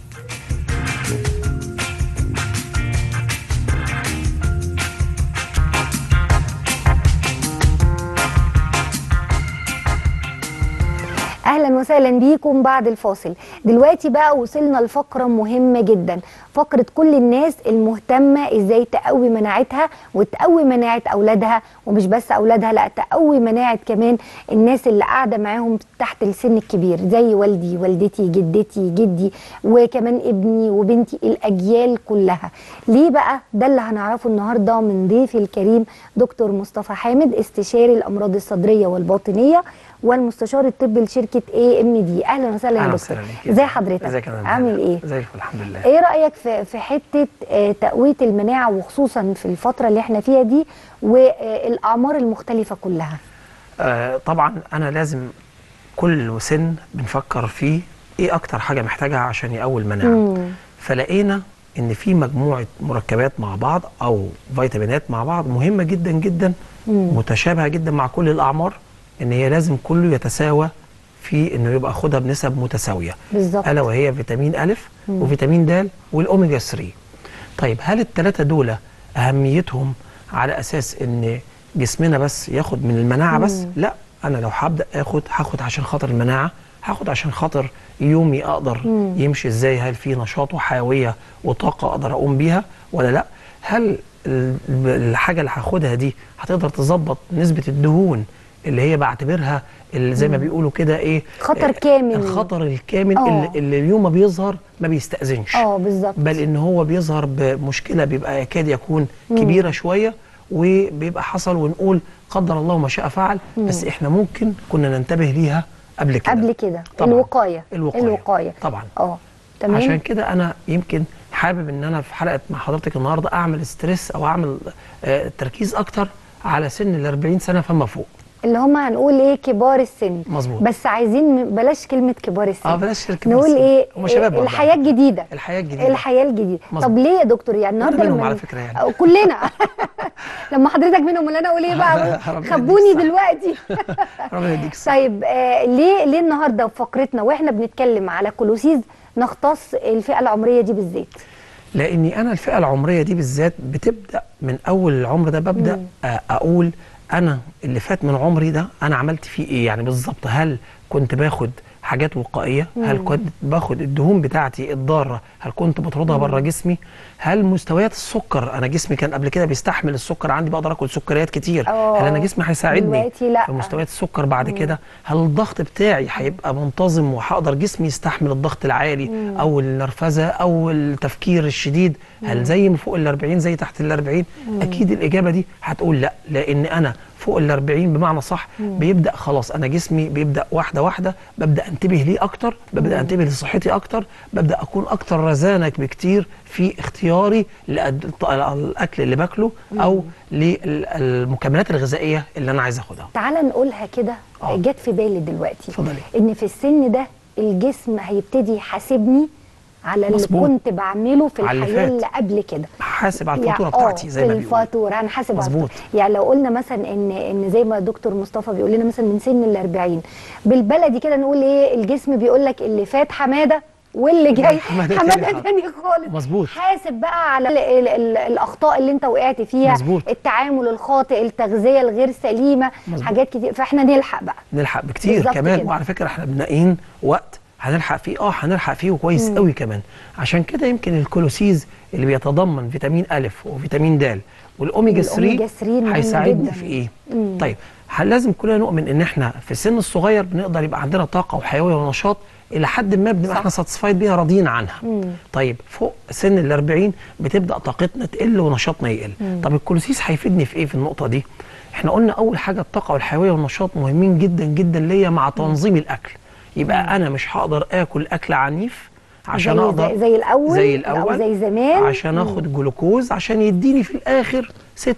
اهلا وسهلا بيكم بعد الفاصل دلوقتي بقى وصلنا لفقره مهمه جدا فقره كل الناس المهتمه ازاي تقوي مناعتها وتقوي مناعه اولادها ومش بس اولادها لا تقوي مناعه كمان الناس اللي قاعده معاهم تحت السن الكبير زي والدي والدتي جدتي جدي وكمان ابني وبنتي الاجيال كلها ليه بقى ده اللي هنعرفه النهارده من ضيفي الكريم دكتور مصطفى حامد استشاري الامراض الصدريه والباطنيه والمستشار الطبي لشركه اي ام دي اهلا وسهلا يا اهلا دكتور وسهلا بيك ازي حضرتك ازيك يا مدام؟ عامل ايه زي الفل الحمد لله ايه رايك في في حته آه، تقويه المناعه وخصوصا في الفتره اللي احنا فيها دي والاعمار المختلفه كلها آه طبعا انا لازم كل سن بنفكر فيه ايه اكتر حاجه محتاجها عشان يقوي المناعه مم. فلقينا ان في مجموعه مركبات مع بعض او فيتامينات مع بعض مهمه جدا جدا مم. متشابهه جدا مع كل الاعمار ان هي لازم كله يتساوى في انه يبقى خدها بنسب متساويه بالظبط الا وهي فيتامين ا وفيتامين د والاوميجا 3 طيب هل الثلاثه دول اهميتهم على اساس ان جسمنا بس ياخد من المناعه بس لا انا لو هبدا اخد هاخد عشان خاطر المناعه هاخد عشان خاطر يومي اقدر مم. يمشي ازاي هل في نشاط وحيويه وطاقه اقدر اقوم بيها ولا لا هل ال- الحاجه اللي هاخدها دي هتقدر تظبط نسبه الدهون اللي هي بعتبرها اللي زي ما بيقولوا كده ايه خطر آه، كامل. الخطر الكامل آه. اللي, اللي اليوم ما بيظهر ما بيستأذنش اه بالظبط بل ان هو بيظهر بمشكله بيبقى يكاد يكون كبيره شويه وبيبقى حصل ونقول قدر الله ما شاء فعل بس احنا ممكن كنا ننتبه ليها قبل كده قبل كده طبعاً. الوقايه الوقايه الوقايه طبعا اه تمام عشان كده انا يمكن حابب ان انا في حلقه مع حضرتك النهارده اعمل ستريس او اعمل آه تركيز اكتر على سن ال 40 سنه فما فوق اللي هم هنقول ايه كبار السن مظبوط. بس عايزين م- بلاش كلمه كبار السن اه بلاش كبار نقول السن. ايه هم شباب إيه برضه. الحياه الجديده الحياه الجديده الحياه الجديده مظبوط. طب ليه يا دكتور يعني النهارده منهم لما على فكرة يعني. أو كلنا لما حضرتك منهم اللي انا اقول ايه بقى ربنا خبوني يديك الصحة. دلوقتي ربنا يديك الصحة. طيب آه ليه ليه النهارده في فقرتنا واحنا بنتكلم على كولوسيز نختص الفئه العمريه دي بالذات لاني انا الفئه العمريه دي بالذات بتبدا من اول العمر ده ببدا آه، اقول انا اللي فات من عمري ده انا عملت فيه ايه يعني بالظبط هل كنت باخد حاجات وقائيه هل كنت باخد الدهون بتاعتي الضاره هل كنت بطردها بره جسمي هل مستويات السكر انا جسمي كان قبل كده بيستحمل السكر عندي بقدر اكل سكريات كتير آه. هل انا جسمي هيساعدني دلوقتي لأ. في مستويات السكر بعد كده هل الضغط بتاعي هيبقى منتظم وهقدر جسمي يستحمل الضغط العالي او النرفزه او التفكير الشديد هل زي ما فوق ال 40 زي تحت ال 40 اكيد الاجابه دي هتقول لا لان انا فوق ال 40 بمعنى صح بيبدا خلاص انا جسمي بيبدا واحده واحده ببدا انتبه ليه اكتر ببدا انتبه لصحتي اكتر ببدا اكون اكتر رزانه بكتير في اختياري لأد- الاكل اللي باكله او للمكملات الغذائيه اللي انا عايز اخدها تعالى نقولها كده آه. جت في بالي دلوقتي اتفضلي. ان في السن ده الجسم هيبتدي يحاسبني على اللي مظبوط. كنت بعمله في على اللي الحياه فات. اللي قبل كده حاسب على يعني الفاتوره آه، بتاعتي زي ما في بيقولوا الفاتوره هنحاسب على مظبوط. الفاتورة. يعني لو قلنا مثلا ان ان زي ما دكتور مصطفى بيقول لنا مثلا من سن ال 40 بالبلدي كده نقول ايه الجسم بيقول لك اللي فات حماده واللي جاي حمادة حماده تاني تاني خالص مظبوط. حاسب بقى على ال ال ال الاخطاء اللي انت وقعت فيها مظبوط. التعامل الخاطئ التغذيه الغير سليمه مظبوط. حاجات كتير فاحنا نلحق بقى نلحق بكتير بالظبط كمان كده. وعلى فكره احنا بنلاقيين وقت هنلحق فيه اه هنلحق فيه كويس قوي كمان عشان كده يمكن الكولوسيز اللي بيتضمن فيتامين الف وفيتامين د والاوميجا 3 والأوميجا 3 مهم هيساعدني جداً. في ايه طيب هل لازم كلنا نؤمن ان احنا في السن الصغير بنقدر يبقى عندنا طاقه وحيويه ونشاط الى حد ما بنبقى احنا ساتسفايد بيها راضيين عنها طيب فوق سن ال 40 بتبدا طاقتنا تقل ونشاطنا يقل طب الكولوسيس هيفيدني في ايه في النقطه دي احنا قلنا اول حاجه الطاقه والحيويه والنشاط مهمين جدا جدا ليا مع تنظيم الاكل يبقى انا مش هقدر اكل اكل عنيف عشان زي- اقدر زي- زي الأول زي أو الاول زي زمان. عشان اخد جلوكوز عشان يديني في الاخر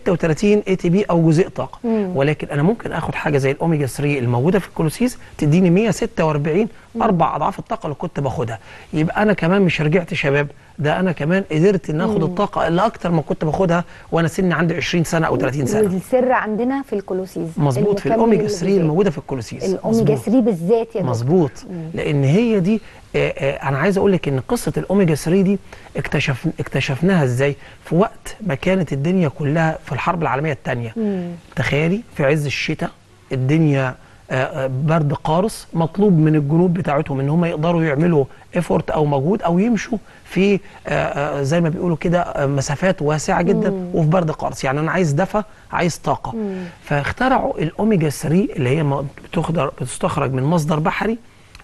36 اي تي بي او جزيء طاقه ولكن انا ممكن اخد حاجه زي الاوميجا 3 الموجوده في الكولوسيس تديني 146 اربع اضعاف الطاقه اللي كنت باخدها يبقى انا كمان مش رجعت شباب ده انا كمان قدرت ان اخد الطاقه اللي اكتر ما كنت باخدها وانا سني عندي 20 سنه او 30 سنه والسر عندنا في الكولوسيز مظبوط في المكمل الاوميجا 3 الغذائي. الموجوده في الكولوسيس الاوميجا مظبوط. 3 بالذات يا دكتور مظبوط لان هي دي آه آه انا عايز اقول لك ان قصه الاوميجا 3 دي اكتشف اكتشفناها ازاي في وقت ما كانت الدنيا كلها في الحرب العالميه الثانيه تخيلي في عز الشتاء الدنيا آه، آه، برد قارس مطلوب من الجنود بتاعتهم ان هم يقدروا يعملوا ايفورت او مجهود او يمشوا في آه، آه، زي ما بيقولوا كده آه، مسافات واسعه جدا وفي برد قارس يعني انا عايز دفى عايز طاقه فاخترعوا الاوميجا 3 اللي هي م- بتخدر بتستخرج من مصدر بحري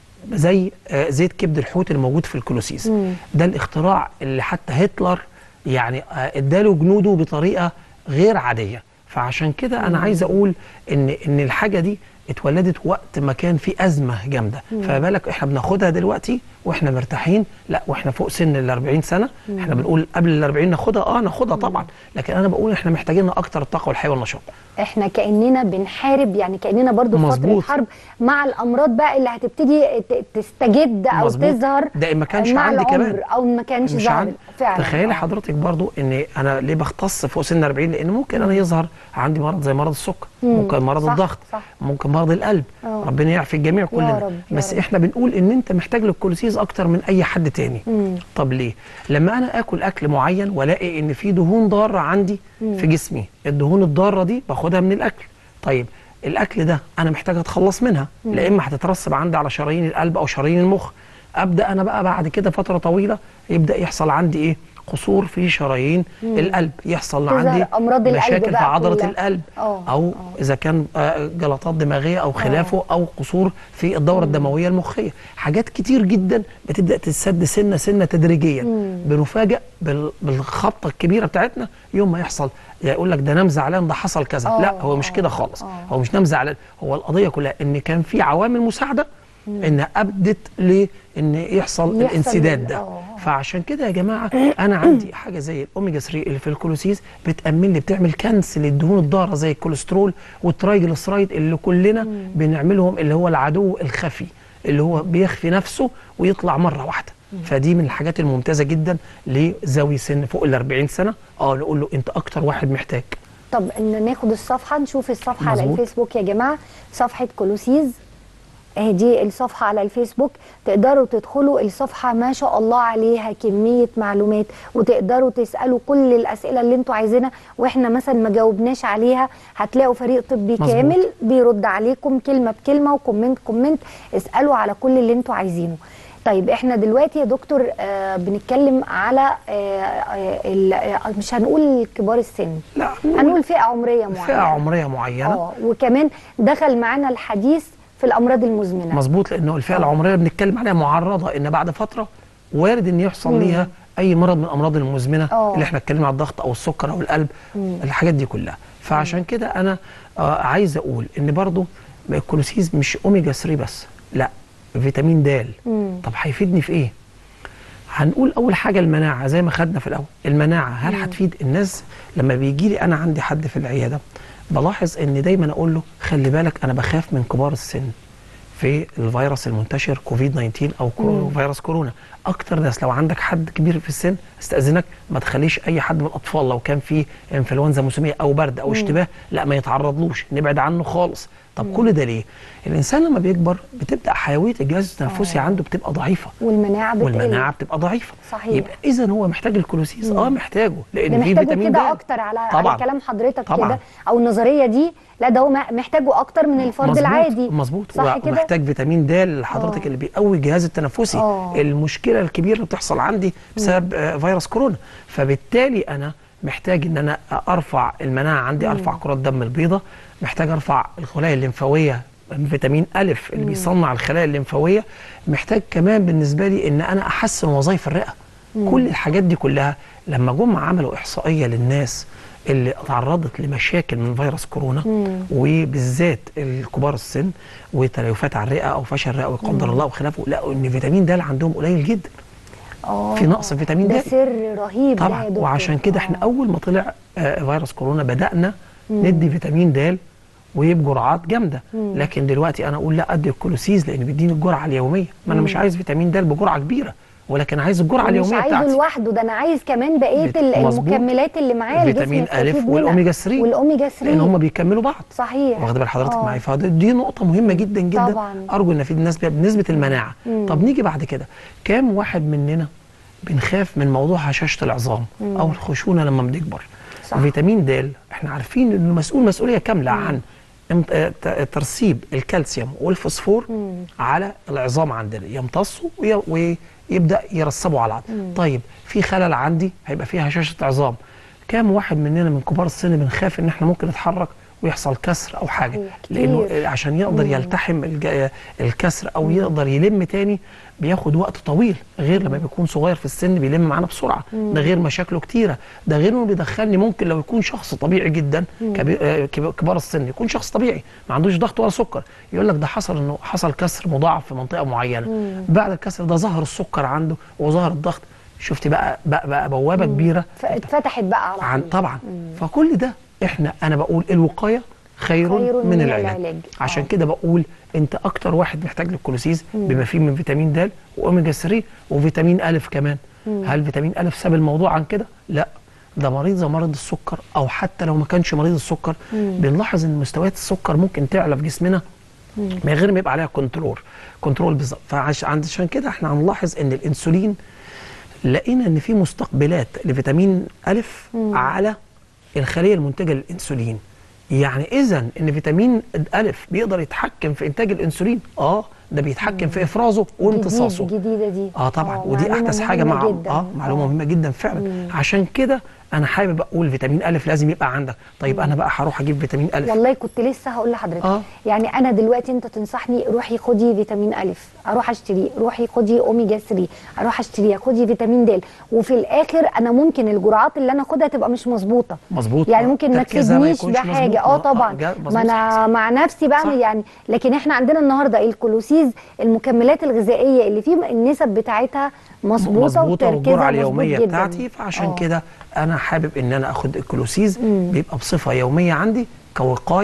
زي آه، زيت كبد الحوت الموجود في الكولوسيس ده الاختراع اللي حتى هتلر يعني آه، اداله جنوده بطريقه غير عاديه فعشان كده انا عايز اقول ان ان الحاجه دي اتولدت وقت ما كان في ازمه جامده فما بالك احنا بناخدها دلوقتي واحنا مرتاحين لا واحنا فوق سن ال 40 سنه احنا بنقول قبل ال 40 ناخدها اه ناخدها طبعا لكن انا بقول احنا محتاجين اكتر الطاقه والحيويه والنشاط احنا كاننا بنحارب يعني كاننا برضو في فتره مظبوط. حرب مع الامراض بقى اللي هتبتدي ت- تستجد او مظبوط. تظهر ده ما كانش مع عندي العمر كمان. او ما كانش مش ظهر عندي فعلا تخيلي آه. حضرتك برضو ان انا ليه بختص فوق سن 40 لان ممكن انا يظهر عندي مرض زي مرض السكر ممكن مرض صح، الضغط صح. ممكن مرض القلب آه. ربنا يعفي الجميع كلنا رب، يا بس رب. احنا بنقول ان انت محتاج للكوليسيز اكتر من اي حد تاني طب ليه لما انا اكل اكل معين والاقي ان في دهون ضاره عندي في جسمي الدهون الضاره دي باخدها من الاكل طيب الاكل ده انا محتاج اتخلص منها لا اما هتترسب عندي على شرايين القلب او شرايين المخ ابدا انا بقى بعد كده فتره طويله يبدا يحصل عندي ايه قصور في شرايين القلب يحصل تظهر عندي أمراض القلب مشاكل في بقى عضله كلها. القلب آه، او اذا كان آه، جلطات دماغيه او خلافه او قصور في الدوره الدمويه المخيه حاجات كتير جدا بتبدا تتسد سنه سنه تدريجيا بنفاجئ بال- بالخبطه الكبيره بتاعتنا يوم ما يحصل يقول لك ده نام زعلان ده حصل كذا آه، لا هو مش آه، كده خالص آه. هو مش نام زعلان هو القضيه كلها ان كان في عوامل مساعده انها ابدت لان يحصل يحصل الانسداد ال- ده آه. فعشان كده يا جماعه انا عندي حاجه زي الاوميجا 3 اللي في الكولوسيز بتامن لي بتعمل كنسل للدهون الضاره زي الكوليسترول والترايجليسرايد اللي كلنا بنعملهم اللي هو العدو الخفي اللي هو بيخفي نفسه ويطلع مره واحده فدي من الحاجات الممتازه جدا لذوي سن فوق ال 40 سنه اه نقول له انت اكتر واحد محتاج طب ان ناخد الصفحه نشوف الصفحه على مظبوط. الفيسبوك يا جماعه صفحه كولوسيز اهي دي الصفحه على الفيسبوك تقدروا تدخلوا الصفحه ما شاء الله عليها كميه معلومات وتقدروا تسالوا كل الاسئله اللي انتوا عايزينها واحنا مثلا ما جاوبناش عليها هتلاقوا فريق طبي مظبوط. كامل بيرد عليكم كلمه بكلمه وكومنت كومنت اسالوا على كل اللي انتوا عايزينه طيب احنا دلوقتي يا دكتور آه بنتكلم على آه آه ال- آه مش هنقول كبار السن لا هنقول فئه عمريه معينه فئه عمريه معينه اه وكمان دخل معانا الحديث في الامراض المزمنه مظبوط لانه الفئه آه. العمريه اللي بنتكلم عليها معرضه ان بعد فتره وارد ان يحصل ليها اي مرض من الامراض المزمنه آه. اللي احنا اتكلمنا على الضغط او السكر او القلب الحاجات دي كلها فعشان كده انا آه عايز اقول ان برضو الكولوسيز مش اوميجا 3 بس لا فيتامين د مم. طب هيفيدني في ايه هنقول اول حاجه المناعه زي ما خدنا في الاول المناعه هل هتفيد الناس لما بيجي لي انا عندي حد في العياده بلاحظ ان دايما اقول له خلي بالك انا بخاف من كبار السن في الفيروس المنتشر كوفيد 19 او كو- فيروس كورونا اكتر ناس لو عندك حد كبير في السن استاذنك ما تخليش اي حد من الاطفال لو كان فيه انفلونزا موسميه او برد او اشتباه لا ما يتعرضلوش نبعد عنه خالص طب كل ده ليه الانسان لما بيكبر بتبدا حيويه الجهاز التنفسي عنده بتبقى ضعيفه والمناعه بتقل والمناعه بتبقى ضعيفه صحيح. يبقى اذا هو محتاج الكلوسيس اه محتاجه ده لان في محتاجه فيتامين كده د اكتر على طبعا على كلام حضرتك طبعاً. كده او النظريه دي لا ده هو مح- محتاجه اكتر من الفرد مظبوط العادي مظبوط صح و- كده ومحتاج فيتامين د لحضرتك آه. اللي بيقوي الجهاز التنفسي آه. المشكله الكبيره اللي بتحصل عندي بسبب آه، فيروس كورونا فبالتالي انا محتاج ان انا ارفع المناعه عندي ارفع كرات الدم البيضاء محتاج ارفع الخلايا الليمفاويه فيتامين ألف اللي بيصنع الخلايا الليمفاويه محتاج كمان بالنسبه لي ان انا احسن وظائف الرئه كل الحاجات دي كلها لما جم عملوا احصائيه للناس اللي تعرضت لمشاكل من فيروس كورونا وبالذات الكبار السن وتليفات على الرئه او فشل رئوي قدر الله وخلافه لقوا ان فيتامين د عندهم قليل جدا اه في نقص فيتامين ده د سر رهيب ده طبعا يا دكتور. وعشان كده احنا آه. اول ما طلع آه، فيروس كورونا بدانا ندي فيتامين د وبجرعات جامده لكن دلوقتي انا اقول لا ادي الكولوسيز لان بيديني الجرعه اليوميه ما انا مش عايز فيتامين د بجرعه كبيره ولكن عايز الجرعه مش اليوميه عايزه بتاعتي لوحده ده انا عايز كمان بقيه بت- ال- مظبوط. المكملات اللي معاه الجسم فيتامين يستفيد الف منها. والاوميجا 3 والاوميجا 3 لان هم بيكملوا بعض صحيح واخد بال حضرتك آه. معايا فدي دي نقطه مهمه جدا جدا طبعاً. ارجو ان افيد الناس بيها بنسبه المناعه طب نيجي بعد كده كام واحد مننا بنخاف من موضوع هشاشه العظام او الخشونه لما بنكبر صح. فيتامين د احنا عارفين انه المسؤول مسؤوليه كامله عن امت- آه، ت- ترسيب الكالسيوم والفوسفور على العظام عندنا يمتصوا وي- ويبدا يرسبوا على العظم طيب في خلل عندي هيبقى فيه هشاشه عظام كام واحد مننا من كبار السن بنخاف ان احنا ممكن نتحرك ويحصل كسر او حاجه صحيح، كتير. لانه عشان يقدر يلتحم الج- الكسر او يقدر يلم تاني بياخد وقت طويل غير لما بيكون صغير في السن بيلم معانا بسرعه ده غير مشاكله كتيره ده غير انه بيدخلني ممكن لو يكون شخص طبيعي جدا كبي- آه، كب- كبار السن يكون شخص طبيعي ما عندوش ضغط ولا سكر يقول لك ده حصل انه حصل كسر مضاعف في منطقه معينه بعد الكسر ده ظهر السكر عنده وظهر الضغط شفت بقى بقى, بقى بوابه كبيره فاتفتحت بقى على عن طول. طبعا فكل ده احنا انا بقول الوقايه خير, خير من, من العلاج, العلاج. عشان آه. كده بقول انت اكتر واحد محتاج للكولوسيز بما فيه من فيتامين د واوميجا 3 وفيتامين الف كمان هل فيتامين الف ساب الموضوع عن كده لا ده مريض زي مريض السكر او حتى لو ما كانش مريض السكر بنلاحظ ان مستويات السكر ممكن تعلى في جسمنا من غير ما يبقى عليها كنترول كنترول بالظبط فعشان كده احنا هنلاحظ ان الانسولين لقينا ان في مستقبلات لفيتامين الف على الخليه المنتجه للانسولين يعني اذا ان فيتامين الف بيقدر يتحكم في انتاج الانسولين اه ده بيتحكم في افرازه وامتصاصه جديد جديده دي اه طبعا آه، ودي معلومة احدث حاجه مهمة مع جداً. اه معلومه مهمه جدا فعلا عشان كده انا حابب اقول فيتامين الف لازم يبقى عندك طيب انا بقى هروح اجيب فيتامين الف والله كنت لسه هقول لحضرتك آه. يعني انا دلوقتي انت تنصحني روحي خدي فيتامين الف اروح اشتريه روحي خدي اوميجا 3 اروح اشتريها خدي فيتامين د وفي الاخر انا ممكن الجرعات اللي انا اخدها تبقى مش مظبوطه مظبوط يعني ممكن ما تركيزها ما تفيدنيش يكونش بحاجه مظبوط. اه آه، طبعا جا- مظبوط، ما انا صح. مع نفسي بعمل صح. يعني لكن احنا عندنا النهارده الكلوسيز المكملات الغذائيه اللي فيه النسب بتاعتها مظبوطه مظبوطه وتركيزها والجرعه مظبوط اليوميه جدا. بتاعتي فعشان آه. كده انا حابب ان انا اخد الكلوسيز بيبقى بصفه يوميه عندي كوقايه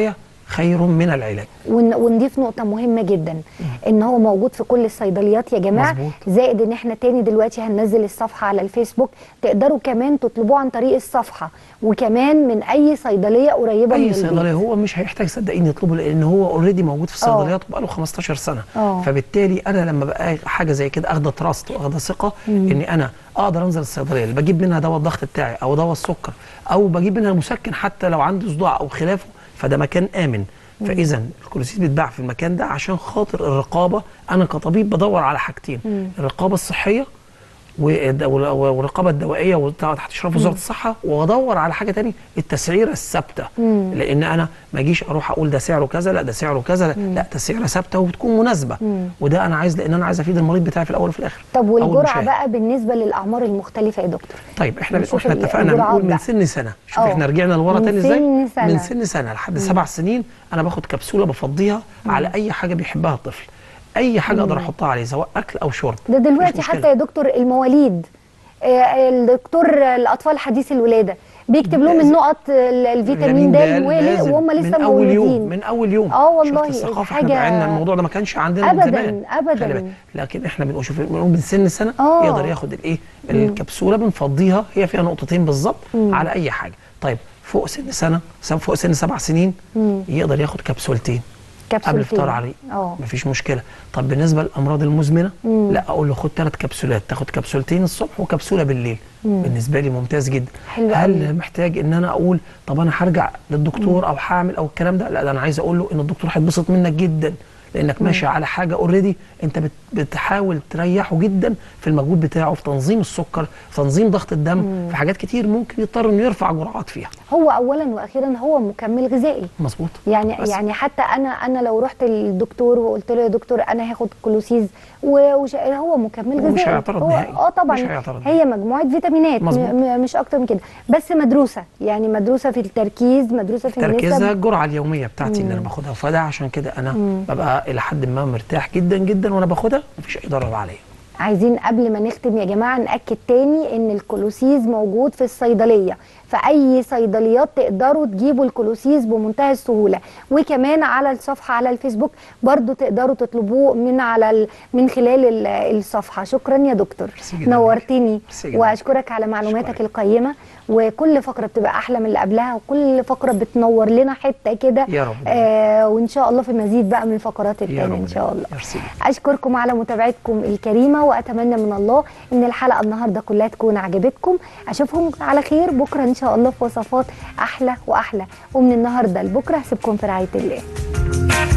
خير من العلاج ون- ونضيف نقطة مهمة جدا ان هو موجود في كل الصيدليات يا جماعة مظبوط. زائد ان احنا تاني دلوقتي هننزل الصفحة على الفيسبوك تقدروا كمان تطلبوه عن طريق الصفحة وكمان من اي صيدلية قريبة من اي البيت. صيدليه هو مش هيحتاج صدقيني يطلبه لان هو اوريدي موجود في الصيدليات وبقاله 15 سنه آه. فبالتالي انا لما بقى حاجه زي كده اخده تراست واخده ثقه اني انا اقدر انزل الصيدليه اللي بجيب منها دواء الضغط بتاعي او دواء السكر او بجيب منها مسكن حتى لو عندي صداع او خلافه فده مكان امن فاذا الكلوسيس بيتباع في المكان ده عشان خاطر الرقابه انا كطبيب بدور على حاجتين الرقابه الصحيه والد- وال- والرقابه الدوائيه وبتاع تحت اشراف وزاره الصحه وادور على حاجه تاني التسعيره الثابته لان انا ما اجيش اروح اقول ده سعره كذا لا ده سعره كذا لا, لا تسعيره ثابته وبتكون مناسبه وده انا عايز لان انا عايز افيد المريض بتاعي في الاول وفي الاخر طب أو والجرعة المشاهد. بقى بالنسبة للاعمار المختلفة يا دكتور طيب احنا نشوف احنا ال- اتفقنا الجرعات نقول من بقى. سن سنه شوف أه. احنا رجعنا لورا من تاني ازاي سن سنة. من سن سنه لحد سبع سنين انا باخد كبسوله بفضيها على اي حاجه بيحبها الطفل اي حاجه اقدر احطها عليه سواء اكل او شرب ده دلوقتي مش مشكلة. حتى يا دكتور المواليد آه، الدكتور الاطفال حديث الولاده بيكتب لهم لازم. النقط ال- الفيتامين د لازم والو- وهم لسه من اول يوم مولودين من اول يوم اه والله شفت الثقافه احنا حاجة- بقى عندنا الموضوع ده ما كانش عندنا من أبداً، زمان أبداً. خلي بالك. لكن احنا بنقول شوف بنقول من سن سنه آه. يقدر ياخد الايه الكبسوله بنفضيها هي فيها نقطتين بالظبط على اي حاجه طيب فوق سن سنه سب- فوق سن سبع سنين يقدر ياخد كبسولتين قبل كبسولتين الفطار عليه اه مفيش مشكله طب بالنسبه للامراض المزمنه مم. لا اقول له خد ثلاث كبسولات تاخد كبسولتين الصبح وكبسوله بالليل بالنسبه لي ممتاز جدا حلو هل قوي. محتاج ان انا اقول طب انا هرجع للدكتور او هعمل او الكلام ده لا ده انا عايز اقول له ان الدكتور هيتبسط منك جدا لانك ماشي على حاجه اوريدي انت بت بتحاول تريحه جدا في المجهود بتاعه في تنظيم السكر في تنظيم ضغط الدم في حاجات كتير ممكن يضطر انه يرفع جرعات فيها هو اولا واخيرا هو مكمل غذائي مظبوط يعني بس. يعني حتى انا انا لو رحت للدكتور وقلت له يا دكتور انا هاخد كلوسيز و- وش هو مكمل هو مش غذائي هيعترض هو نهائي. اه طبعا مش هيعترض هي مجموعه فيتامينات م- مظبوط. م- مش اكتر من كده بس مدروسه يعني مدروسه في التركيز مدروسه في تركيزها النسب الجرعه اليوميه بتاعتي اللي انا باخدها فده عشان كده انا ببقى الى حد ما مرتاح جدا جدا وانا باخدها مفيش اي ضرر عليا عايزين قبل ما نختم يا جماعه ناكد تاني ان الكلوسيز موجود في الصيدليه في اي صيدليات تقدروا تجيبوا الكلوسيز بمنتهى السهوله وكمان على الصفحه على الفيسبوك برضو تقدروا تطلبوه من على ال... من خلال ال- الصفحه شكرا يا دكتور ميرسي جداً. نورتني ميرسي جداً. واشكرك على معلوماتك أشكرك. القيمه وكل فقره بتبقى احلى من اللي قبلها وكل فقره بتنور لنا حته كده يا رب. آه وان شاء الله في مزيد بقى من الفقرات يا التانيه رب ان شاء الله ميرسي اشكركم على متابعتكم الكريمه واتمنى من الله ان الحلقه النهارده كلها تكون عجبتكم اشوفهم على خير بكره ان شاء الله في وصفات احلى واحلى ومن النهارده لبكره هسيبكم في رعايه الله